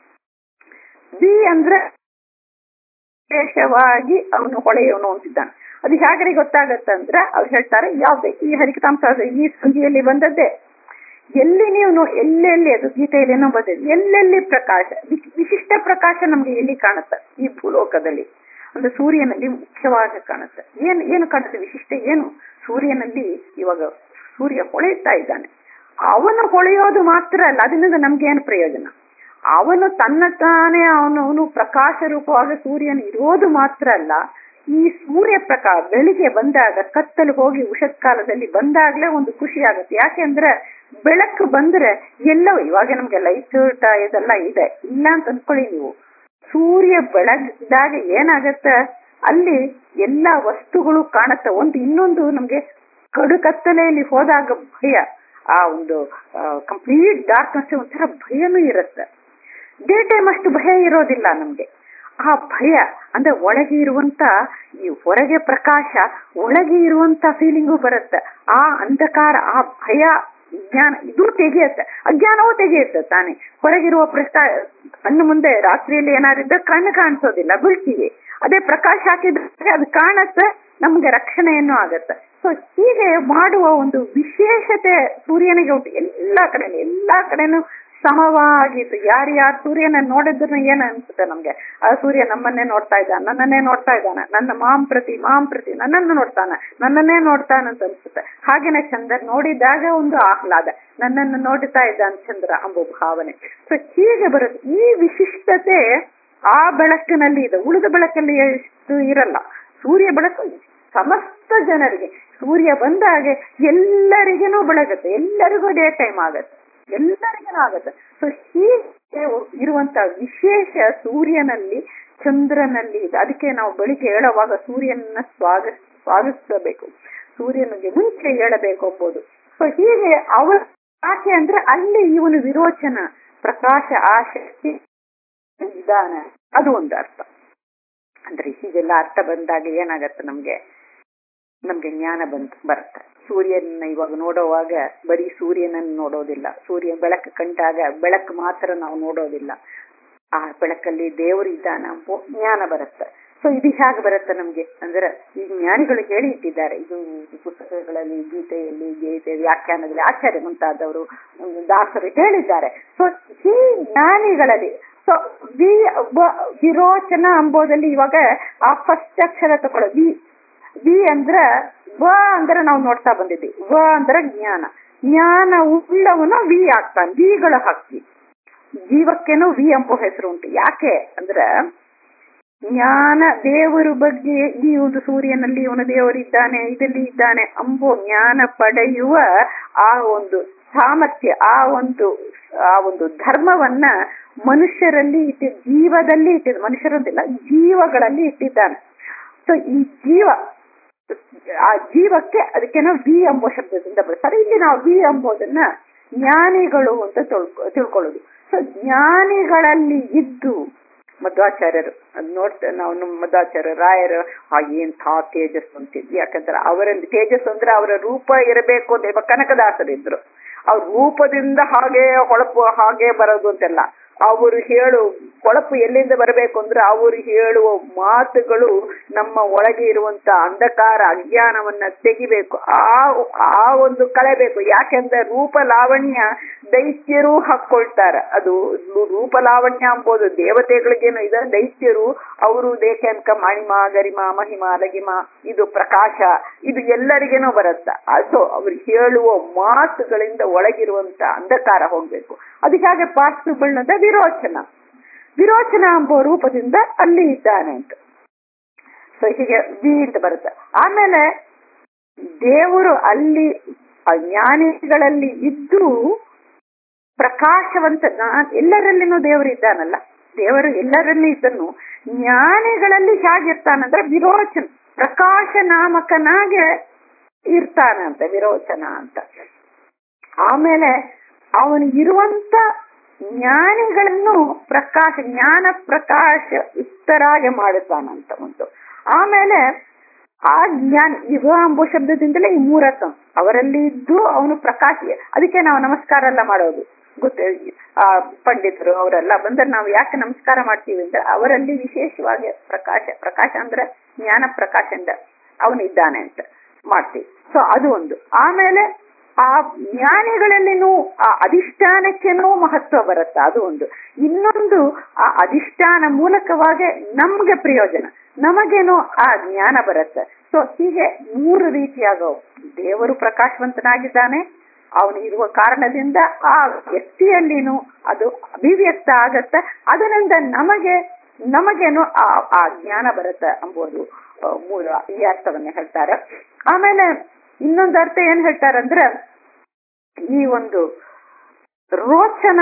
Speaker 1: ವಿ ಅಂದ್ರೆ ವಿಶೇಷವಾಗಿ ಅವನು ಹೊಳೆಯವನು ಅಂತಿದ್ದಾನೆ ಅದು ಹೇಗ್ರಿ ಗೊತ್ತಾಗತ್ತಂದ್ರೆ ಅವ್ರು ಹೇಳ್ತಾರೆ ಯಾವ್ದೇ ಈ ಹರಿಕತಾಂಸ ಈ ಸಂಧಿಯಲ್ಲಿ ಬಂದದ್ದೇ ಎಲ್ಲಿ ನೀವು ಎಲ್ಲೆಲ್ಲಿ ಅದು ಗೀತೆಯಲ್ಲಿ ಏನೋ ಬಂದಿದೆ ಎಲ್ಲೆಲ್ಲಿ ಪ್ರಕಾಶ ವಿಶಿಷ್ಟ ಪ್ರಕಾಶ ನಮ್ಗೆ ಎಲ್ಲಿ ಕಾಣುತ್ತೆ ಈ ಭೂಲೋಕದಲ್ಲಿ ಅಂದ್ರೆ ಸೂರ್ಯನಲ್ಲಿ ಮುಖ್ಯವಾಗಿ ಕಾಣುತ್ತೆ ಏನು ಏನು ಕಾಣುತ್ತೆ ವಿಶಿಷ್ಟ ಏನು ಸೂರ್ಯನಲ್ಲಿ ಇವಾಗ ಸೂರ್ಯ ಹೊಳೆಯುತ್ತಾ ಇದ್ದಾನೆ ಅವನು ಹೊಳೆಯೋದು ಮಾತ್ರ ಅಲ್ಲ ಅದರಿಂದ ನಮ್ಗೆ ಏನು ಪ್ರಯೋಜನ ಅವನು ತನ್ನ ತಾನೇ ಅವನು ಅವನು ಪ್ರಕಾಶ ರೂಪವಾಗಿ ಸೂರ್ಯನ ಇರೋದು ಮಾತ್ರ ಅಲ್ಲ ಈ ಸೂರ್ಯ ಪ್ರಕಾಶ ಬೆಳಿಗ್ಗೆ ಬಂದಾಗ ಕತ್ತಲು ಹೋಗಿ ಉಷತ್ ಕಾಲದಲ್ಲಿ ಬಂದಾಗ್ಲೇ ಒಂದು ಖುಷಿ ಆಗುತ್ತೆ ಯಾಕೆಂದ್ರೆ ಬೆಳಕು ಬಂದ್ರೆ ಎಲ್ಲವೂ ಇವಾಗ ನಮ್ಗೆ ಲೈಟ್ ಇದೆಲ್ಲ ಇದೆ ಇಲ್ಲ ಅಂತ ಅನ್ಕೊಳ್ಳಿ ನೀವು ಸೂರ್ಯ ಬೆಳಗ್ದಾಗ ಏನಾಗತ್ತೆ ಅಲ್ಲಿ ಎಲ್ಲಾ ವಸ್ತುಗಳು ಕಾಣುತ್ತೆ ಒಂದು ಇನ್ನೊಂದು ನಮ್ಗೆ ಕಡು ಕತ್ತಲೆಯಲ್ಲಿ ಹೋದಾಗ ಭಯ ಆ ಒಂದು ಕಂಪ್ಲೀಟ್ ಡಾರ್ಕ್ನೆಸ್ ಒಂಥರ ಭಯನೂ ಇರುತ್ತೆ ಡೇ ಟೈಮ್ ಅಷ್ಟು ಭಯ ಇರೋದಿಲ್ಲ ನಮ್ಗೆ ಆ ಭಯ ಅಂದ್ರೆ ಒಳಗೆ ಇರುವಂತ ಈ ಹೊರಗೆ ಪ್ರಕಾಶ ಒಳಗೆ ಇರುವಂತ ಫೀಲಿಂಗು ಬರುತ್ತೆ ಆ ಅಂಧಕಾರ ಆ ಭಯ ಜ್ಞಾನ ಇದು ತೆಗೆಯುತ್ತೆ ಅಜ್ಞಾನವೂ ತೆಗೆಯುತ್ತೆ ತಾನೆ ಹೊರಗಿರುವ ಪ್ರಕಾ ಕಣ್ಣು ಮುಂದೆ ರಾತ್ರಿಯಲ್ಲಿ ಏನಾರಿದ್ರೆ ಕಣ್ಣು ಕಾಣಿಸೋದಿಲ್ಲ ಬೀಳ್ತೀವಿ ಅದೇ ಪ್ರಕಾಶ ಹಾಕಿದ್ರೆ ಅದು ಕಾಣತ್ತೆ ನಮ್ಗೆ ರಕ್ಷಣೆಯನ್ನು ಆಗತ್ತೆ ಸೊ ಹೀಗೆ ಮಾಡುವ ಒಂದು ವಿಶೇಷತೆ ಸೂರ್ಯನಿಗೆ ಉಂಟು ಎಲ್ಲಾ ಕಡೆನೂ ಎಲ್ಲಾ ಕಡೆನೂ ಸಮವಾಗಿತ್ತು ಯಾರ್ಯಾರು ಸೂರ್ಯನ ನೋಡಿದ್ರು ಏನ್ ಅನ್ಸುತ್ತೆ ನಮ್ಗೆ ಆ ಸೂರ್ಯ ನಮ್ಮನ್ನೇ ನೋಡ್ತಾ ಇದ್ದಾನೆ ನನ್ನನ್ನೇ ನೋಡ್ತಾ ಇದ್ದಾನೆ ನನ್ನ ಮಾಂ ಪ್ರತಿ ಮಾಂ ಪ್ರತಿ ನನ್ನನ್ನು ನೋಡ್ತಾನೆ ನನ್ನನ್ನೇ ನೋಡ್ತಾನೆ ಅಂತ ಅನ್ಸುತ್ತೆ ಹಾಗೇನೆ ಚಂದ್ರ ನೋಡಿದಾಗ ಒಂದು ಆಹ್ಲಾದ ನನ್ನನ್ನು ನೋಡ್ತಾ ಇದ್ದಾನೆ ಚಂದ್ರ ಎಂಬ ಭಾವನೆ ಸೊ ಹೀಗೆ ಬರುತ್ತೆ ಈ ವಿಶಿಷ್ಟತೆ ಆ ಬೆಳಕಿನಲ್ಲಿ ಇದೆ ಉಳಿದ ಬೆಳಕಲ್ಲಿ ಎಷ್ಟು ಇರಲ್ಲ ಸೂರ್ಯ ಬೆಳಕು ಸಮಸ್ತ ಜನರಿಗೆ ಸೂರ್ಯ ಬಂದಾಗೆ ಎಲ್ಲರಿಗೇನೂ ಬೆಳಗುತ್ತೆ ಎಲ್ಲರಿಗೂ ಡೇ ಟೈಮ್ ಆಗತ್ತೆ ಎಲ್ಲರಿಗೂ ಆಗತ್ತೆ ಸೊ ಹೀಗೆ ಇರುವಂತ ವಿಶೇಷ ಸೂರ್ಯನಲ್ಲಿ ಚಂದ್ರನಲ್ಲಿ ಇದೆ ಅದಕ್ಕೆ ನಾವು ಬೆಳಿಗ್ಗೆ ಹೇಳುವಾಗ ಸೂರ್ಯನ ಸ್ವಾಗ ಸ್ವಾಗತಿಸಬೇಕು ಸೂರ್ಯನಿಗೆ ಮುಂಚೆ ಹೇಳಬೇಕು ಎಂಬುದು ಸೊ ಹೀಗೆ ಅವರ ಯಾಕೆ ಅಂದ್ರೆ ಅಲ್ಲಿ ಇವನು ವಿರೋಚನ ಪ್ರಕಾಶ ಆ ಶಕ್ತಿ ಇದಾನೆ ಅದು ಒಂದು ಅರ್ಥ ಅಂದ್ರೆ ಹೀಗೆಲ್ಲ ಅರ್ಥ ಬಂದಾಗ ಏನಾಗತ್ತೆ ನಮ್ಗೆ ನಮ್ಗೆ ಜ್ಞಾನ ಬಂದ್ ಬರುತ್ತೆ ಸೂರ್ಯನ ಇವಾಗ ನೋಡುವಾಗ ಬರೀ ಸೂರ್ಯನನ್ನು ನೋಡೋದಿಲ್ಲ ಸೂರ್ಯ ಬೆಳಕು ಕಂಡಾಗ ಬೆಳಕು ಮಾತ್ರ ನಾವು ನೋಡೋದಿಲ್ಲ ಆ ಬೆಳಕಲ್ಲಿ ದೇವರು ಇದ್ದಾನ ಜ್ಞಾನ ಬರುತ್ತೆ ಸೊ ಇದು ಹೇಗೆ ಬರುತ್ತೆ ನಮ್ಗೆ ಅಂದ್ರೆ ಈ ಜ್ಞಾನಿಗಳು ಹೇಳಿ ಇಟ್ಟಿದ್ದಾರೆ ಇದು ಪುಸ್ತಕಗಳಲ್ಲಿ ಗೀತೆಯಲ್ಲಿ ಗೀತೆ ವ್ಯಾಖ್ಯಾನದಲ್ಲಿ ಆಚಾರ್ಯ ಮುಂತಾದವರು ದಾಸರು ಹೇಳಿದ್ದಾರೆ ಸೊ ಈ ಜ್ಞಾನಿಗಳಲ್ಲಿ ಸೊ ವಿ ವಿರೋಚನ ಅಂಬೋದಲ್ಲಿ ಇವಾಗ ಆ ಫಸ್ಟ್ ಅಕ್ಷರ ತಗೊಳ್ಳೋ ವಿ ವಿ ಅಂದ್ರ ವ ಅಂದ್ರೆ ನಾವು ನೋಡ್ತಾ ಬಂದಿದ್ವಿ ವ ಅಂದ್ರೆ ಜ್ಞಾನ ಜ್ಞಾನ ಉಳ್ಳವನು ವಿ ಆಗ್ತಾನೆ ವಿಗಳು ಹಾಕಿ ಜೀವಕ್ಕೇನು ವಿ ಎಂಬ ಹೆಸರು ಉಂಟು ಯಾಕೆ ಅಂದ್ರ ಜ್ಞಾನ ದೇವರ ಬಗ್ಗೆ ಈ ಒಂದು ಸೂರ್ಯನಲ್ಲಿ ಇವನು ದೇವರಿದ್ದಾನೆ ಇದರಲ್ಲಿ ಇದ್ದಾನೆ ಅಂಬೋ ಜ್ಞಾನ ಪಡೆಯುವ ಆ ಒಂದು ಸಾಮರ್ಥ್ಯ ಆ ಒಂದು ಆ ಒಂದು ಧರ್ಮವನ್ನ ಮನುಷ್ಯರಲ್ಲಿ ಇಟ್ಟಿ ಜೀವದಲ್ಲಿ ಇಟ್ಟಿದ್ದ ಮನುಷ್ಯರಂತಿಲ್ಲ ಜೀವಗಳಲ್ಲಿ ಇಟ್ಟಿದ್ದಾನೆ ಸೊ ಈ ಜೀವ ಆ ಜೀವಕ್ಕೆ ಅದಕ್ಕೇನೋ ವಿ ಎಂಬ ಶಬ್ದದಿಂದ ಬರ್ತಾರೆ ಇಲ್ಲಿ ನಾವು ವಿ ಎಂಬುದನ್ನ ಜ್ಞಾನಿಗಳು ಅಂತ ತಿಳ್ಕೊ ತಿಳ್ಕೊಳ್ಳೋದು ಸೊ ಜ್ಞಾನಿಗಳಲ್ಲಿ ಇದ್ದು ಮಧ್ವಾಚಾರ್ಯರು ಅದ್ ನೋಡ್ತಾ ನಾವು ನಮ್ಮ ಮಧ್ವಾಚಾರ್ಯ ರಾಯರು ಆ ಎಂಥ ತೇಜಸ್ ಅಂತಿದ್ವಿ ಯಾಕಂದ್ರೆ ಅವರಲ್ಲಿ ತೇಜಸ್ ಅಂದ್ರೆ ಅವರ ರೂಪ ಇರಬೇಕು ಅಂತ ಇವಾಗ ಕನಕದಾಸರಿದ್ರು ಅವ್ರ ರೂಪದಿಂದ ಹಾಗೆ ಹೊಳಪು ಹಾಗೆ ಬರೋದು ಅಂತೆಲ್ಲ ಅವರು ಹೇಳು ಹೊಳಪು ಎಲ್ಲಿಂದ ಬರಬೇಕು ಅಂದ್ರೆ ಅವರು ಹೇಳುವ ಮಾತುಗಳು ನಮ್ಮ ಒಳಗೆ ಇರುವಂತ ಅಂಧಕಾರ ಅಜ್ಞಾನವನ್ನ ತೆಗಿಬೇಕು ಆ ಆ ಒಂದು ಕಳೆಬೇಕು ಯಾಕೆಂದ್ರೆ ರೂಪ ಲಾವಣ್ಯ ದೈತ್ಯರು ಹಾಕೊಳ್ತಾರೆ ಅದು ರೂಪ ಲಾವಣ್ಯ ಅಂಬೋದು ದೇವತೆಗಳಿಗೇನು ಇದೆ ದೈತ್ಯರು ಅವರು ದೇಖನ್ಕ ಮಣಿಮಾ ಗರಿಮಾ ಮಹಿಮಾ ಲಗಿಮಾ ಇದು ಪ್ರಕಾಶ ಇದು ಎಲ್ಲರಿಗೇನೋ ಬರುತ್ತ ಅದು ಅವ್ರು ಹೇಳುವ ಮಾತುಗಳಿಂದ ಒಳಗಿರುವಂತ ಅಂಧಕಾರ ಹೋಗ್ಬೇಕು ಅದಕ್ಕೆ ಹಾಗೆ ಪಾರ್ಶ್ವಬಣ್ಣದ ವಿರೋಚನ ವಿರೋಚನ ಎಂಬ ರೂಪದಿಂದ ಅಲ್ಲಿ ಇದ್ದಾನೆ ಅಂತ ಸೊ ಹೀಗೆ ವಿ ಅಂತ ಬರುತ್ತೆ ಆಮೇಲೆ ದೇವರು ಅಲ್ಲಿ ಜ್ಞಾನಿಗಳಲ್ಲಿ ಇದ್ದು ಪ್ರಕಾಶವಂತ ಎಲ್ಲರಲ್ಲಿನೂ ದೇವರು ಇದ್ದಾನಲ್ಲ ದೇವರು ಎಲ್ಲರಲ್ಲಿ ಇದ್ದನು ಜ್ಞಾನಿಗಳಲ್ಲಿ ಹೇಗಿರ್ತಾನಂದ್ರೆ ವಿರೋಚನ ಪ್ರಕಾಶ ನಾಮಕನಾಗೆ ಇರ್ತಾನಂತ ವಿರೋಚನ ಅಂತ ಆಮೇಲೆ ಅವನು ಇರುವಂತ ಜ್ಞಾನಿಗಳನ್ನು ಪ್ರಕಾಶ ಜ್ಞಾನ ಪ್ರಕಾಶ ಯುಕ್ತರಾಗಿ ಮಾಡುತ್ತಾನಂತ ಒಂದು ಆಮೇಲೆ ಆ ಜ್ಞಾನ ಯುವ ಎಂಬ ಶಬ್ದದಿಂದಲೇ ಈ ಮೂರಕ್ಕ ಅವರಲ್ಲಿ ಇದ್ದು ಅವನು ಪ್ರಕಾಶ ಅದಕ್ಕೆ ನಾವು ನಮಸ್ಕಾರ ಎಲ್ಲ ಮಾಡೋದು ಗೊತ್ತೇ ಆ ಪಂಡಿತರು ಅವರೆಲ್ಲ ಬಂದ್ರೆ ನಾವು ಯಾಕೆ ನಮಸ್ಕಾರ ಮಾಡ್ತೀವಿ ಅಂದ್ರೆ ಅವರಲ್ಲಿ ವಿಶೇಷವಾಗಿ ಪ್ರಕಾಶ ಪ್ರಕಾಶ ಅಂದ್ರೆ ಜ್ಞಾನ ಪ್ರಕಾಶದಿಂದ ಅವನು ಇದ್ದಾನೆ ಅಂತ ಮಾಡ್ತೀವಿ ಸೊ ಅದು ಒಂದು ಆಮೇಲೆ ಆ ಜ್ಞಾನಿಗಳಲ್ಲಿನೂ ಆ ಅಧಿಷ್ಠಾನಕ್ಕೇನೋ ಮಹತ್ವ ಬರುತ್ತೆ ಅದು ಒಂದು ಇನ್ನೊಂದು ಆ ಅಧಿಷ್ಠಾನ ಮೂಲಕವಾಗಿ ನಮ್ಗೆ ಪ್ರಯೋಜನ ನಮಗೇನೋ ಆ ಜ್ಞಾನ ಬರುತ್ತೆ ಸೊ ಹೀಗೆ ಮೂರು ರೀತಿಯಾಗವು ದೇವರು ಪ್ರಕಾಶವಂತನಾಗಿದ್ದಾನೆ ಅವನು ಇರುವ ಕಾರಣದಿಂದ ಆ ವ್ಯಕ್ತಿಯಲ್ಲಿನೂ ಅದು ಅಭಿವ್ಯಕ್ತ ಆಗತ್ತೆ ಅದರಿಂದ ನಮಗೆ ನಮಗೇನು ಆ ಆ ಜ್ಞಾನ ಬರುತ್ತೆ ಎಂಬುದು ಮೂಲ ಈ ಅರ್ಥವನ್ನ ಹೇಳ್ತಾರೆ ಆಮೇಲೆ ಇನ್ನೊಂದು ಅರ್ಥ ಏನ್ ಹೇಳ್ತಾರಂದ್ರೆ ಈ ಒಂದು ರೋಚನ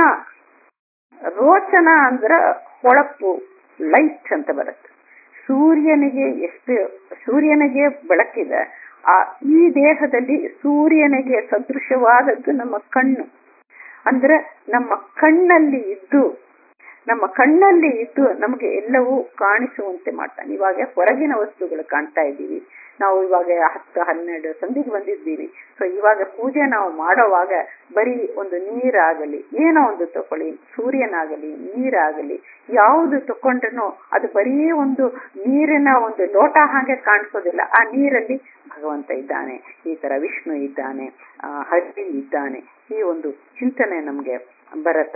Speaker 1: ರೋಚನ ಅಂದ್ರ ಹೊಳಪು ಲೈಟ್ ಅಂತ ಬರುತ್ತೆ ಸೂರ್ಯನಿಗೆ ಎಷ್ಟು ಸೂರ್ಯನಿಗೆ ಬೆಳಕಿದೆ ಆ ಈ ದೇಹದಲ್ಲಿ ಸೂರ್ಯನಿಗೆ ಸದೃಶವಾದದ್ದು ನಮ್ಮ ಕಣ್ಣು ಅಂದ್ರೆ ನಮ್ಮ ಕಣ್ಣಲ್ಲಿ ಇದ್ದು ನಮ್ಮ ಕಣ್ಣಲ್ಲಿ ಇದ್ದು ನಮಗೆ ಎಲ್ಲವೂ ಕಾಣಿಸುವಂತೆ ಮಾಡ್ತಾನೆ ಇವಾಗ ಹೊರಗಿನ ವಸ್ತುಗಳು ಕಾಣ್ತಾ ಇದ್ದೀವಿ ನಾವು ಇವಾಗ ಹತ್ತು ಹನ್ನೆರಡು ಸಂಧಿಗೆ ಬಂದಿದ್ದೀವಿ ಸೊ ಇವಾಗ ಪೂಜೆ ನಾವು ಮಾಡೋವಾಗ ಬರೀ ಒಂದು ನೀರಾಗಲಿ ಏನೋ ಒಂದು ತಕೊಳ್ಳಿ ಸೂರ್ಯನಾಗಲಿ ನೀರಾಗಲಿ ಯಾವುದು ತಕೊಂಡ್ರೂ ಅದು ಬರೀ ಒಂದು ನೀರಿನ ಒಂದು ಲೋಟ ಹಾಗೆ ಕಾಣಿಸೋದಿಲ್ಲ ಆ ನೀರಲ್ಲಿ ಭಗವಂತ ಇದ್ದಾನೆ ಈ ತರ ವಿಷ್ಣು ಇದ್ದಾನೆ ಆ ಹರಿ ಇದ್ದಾನೆ ಈ ಒಂದು ಚಿಂತನೆ ನಮ್ಗೆ ಬರುತ್ತೆ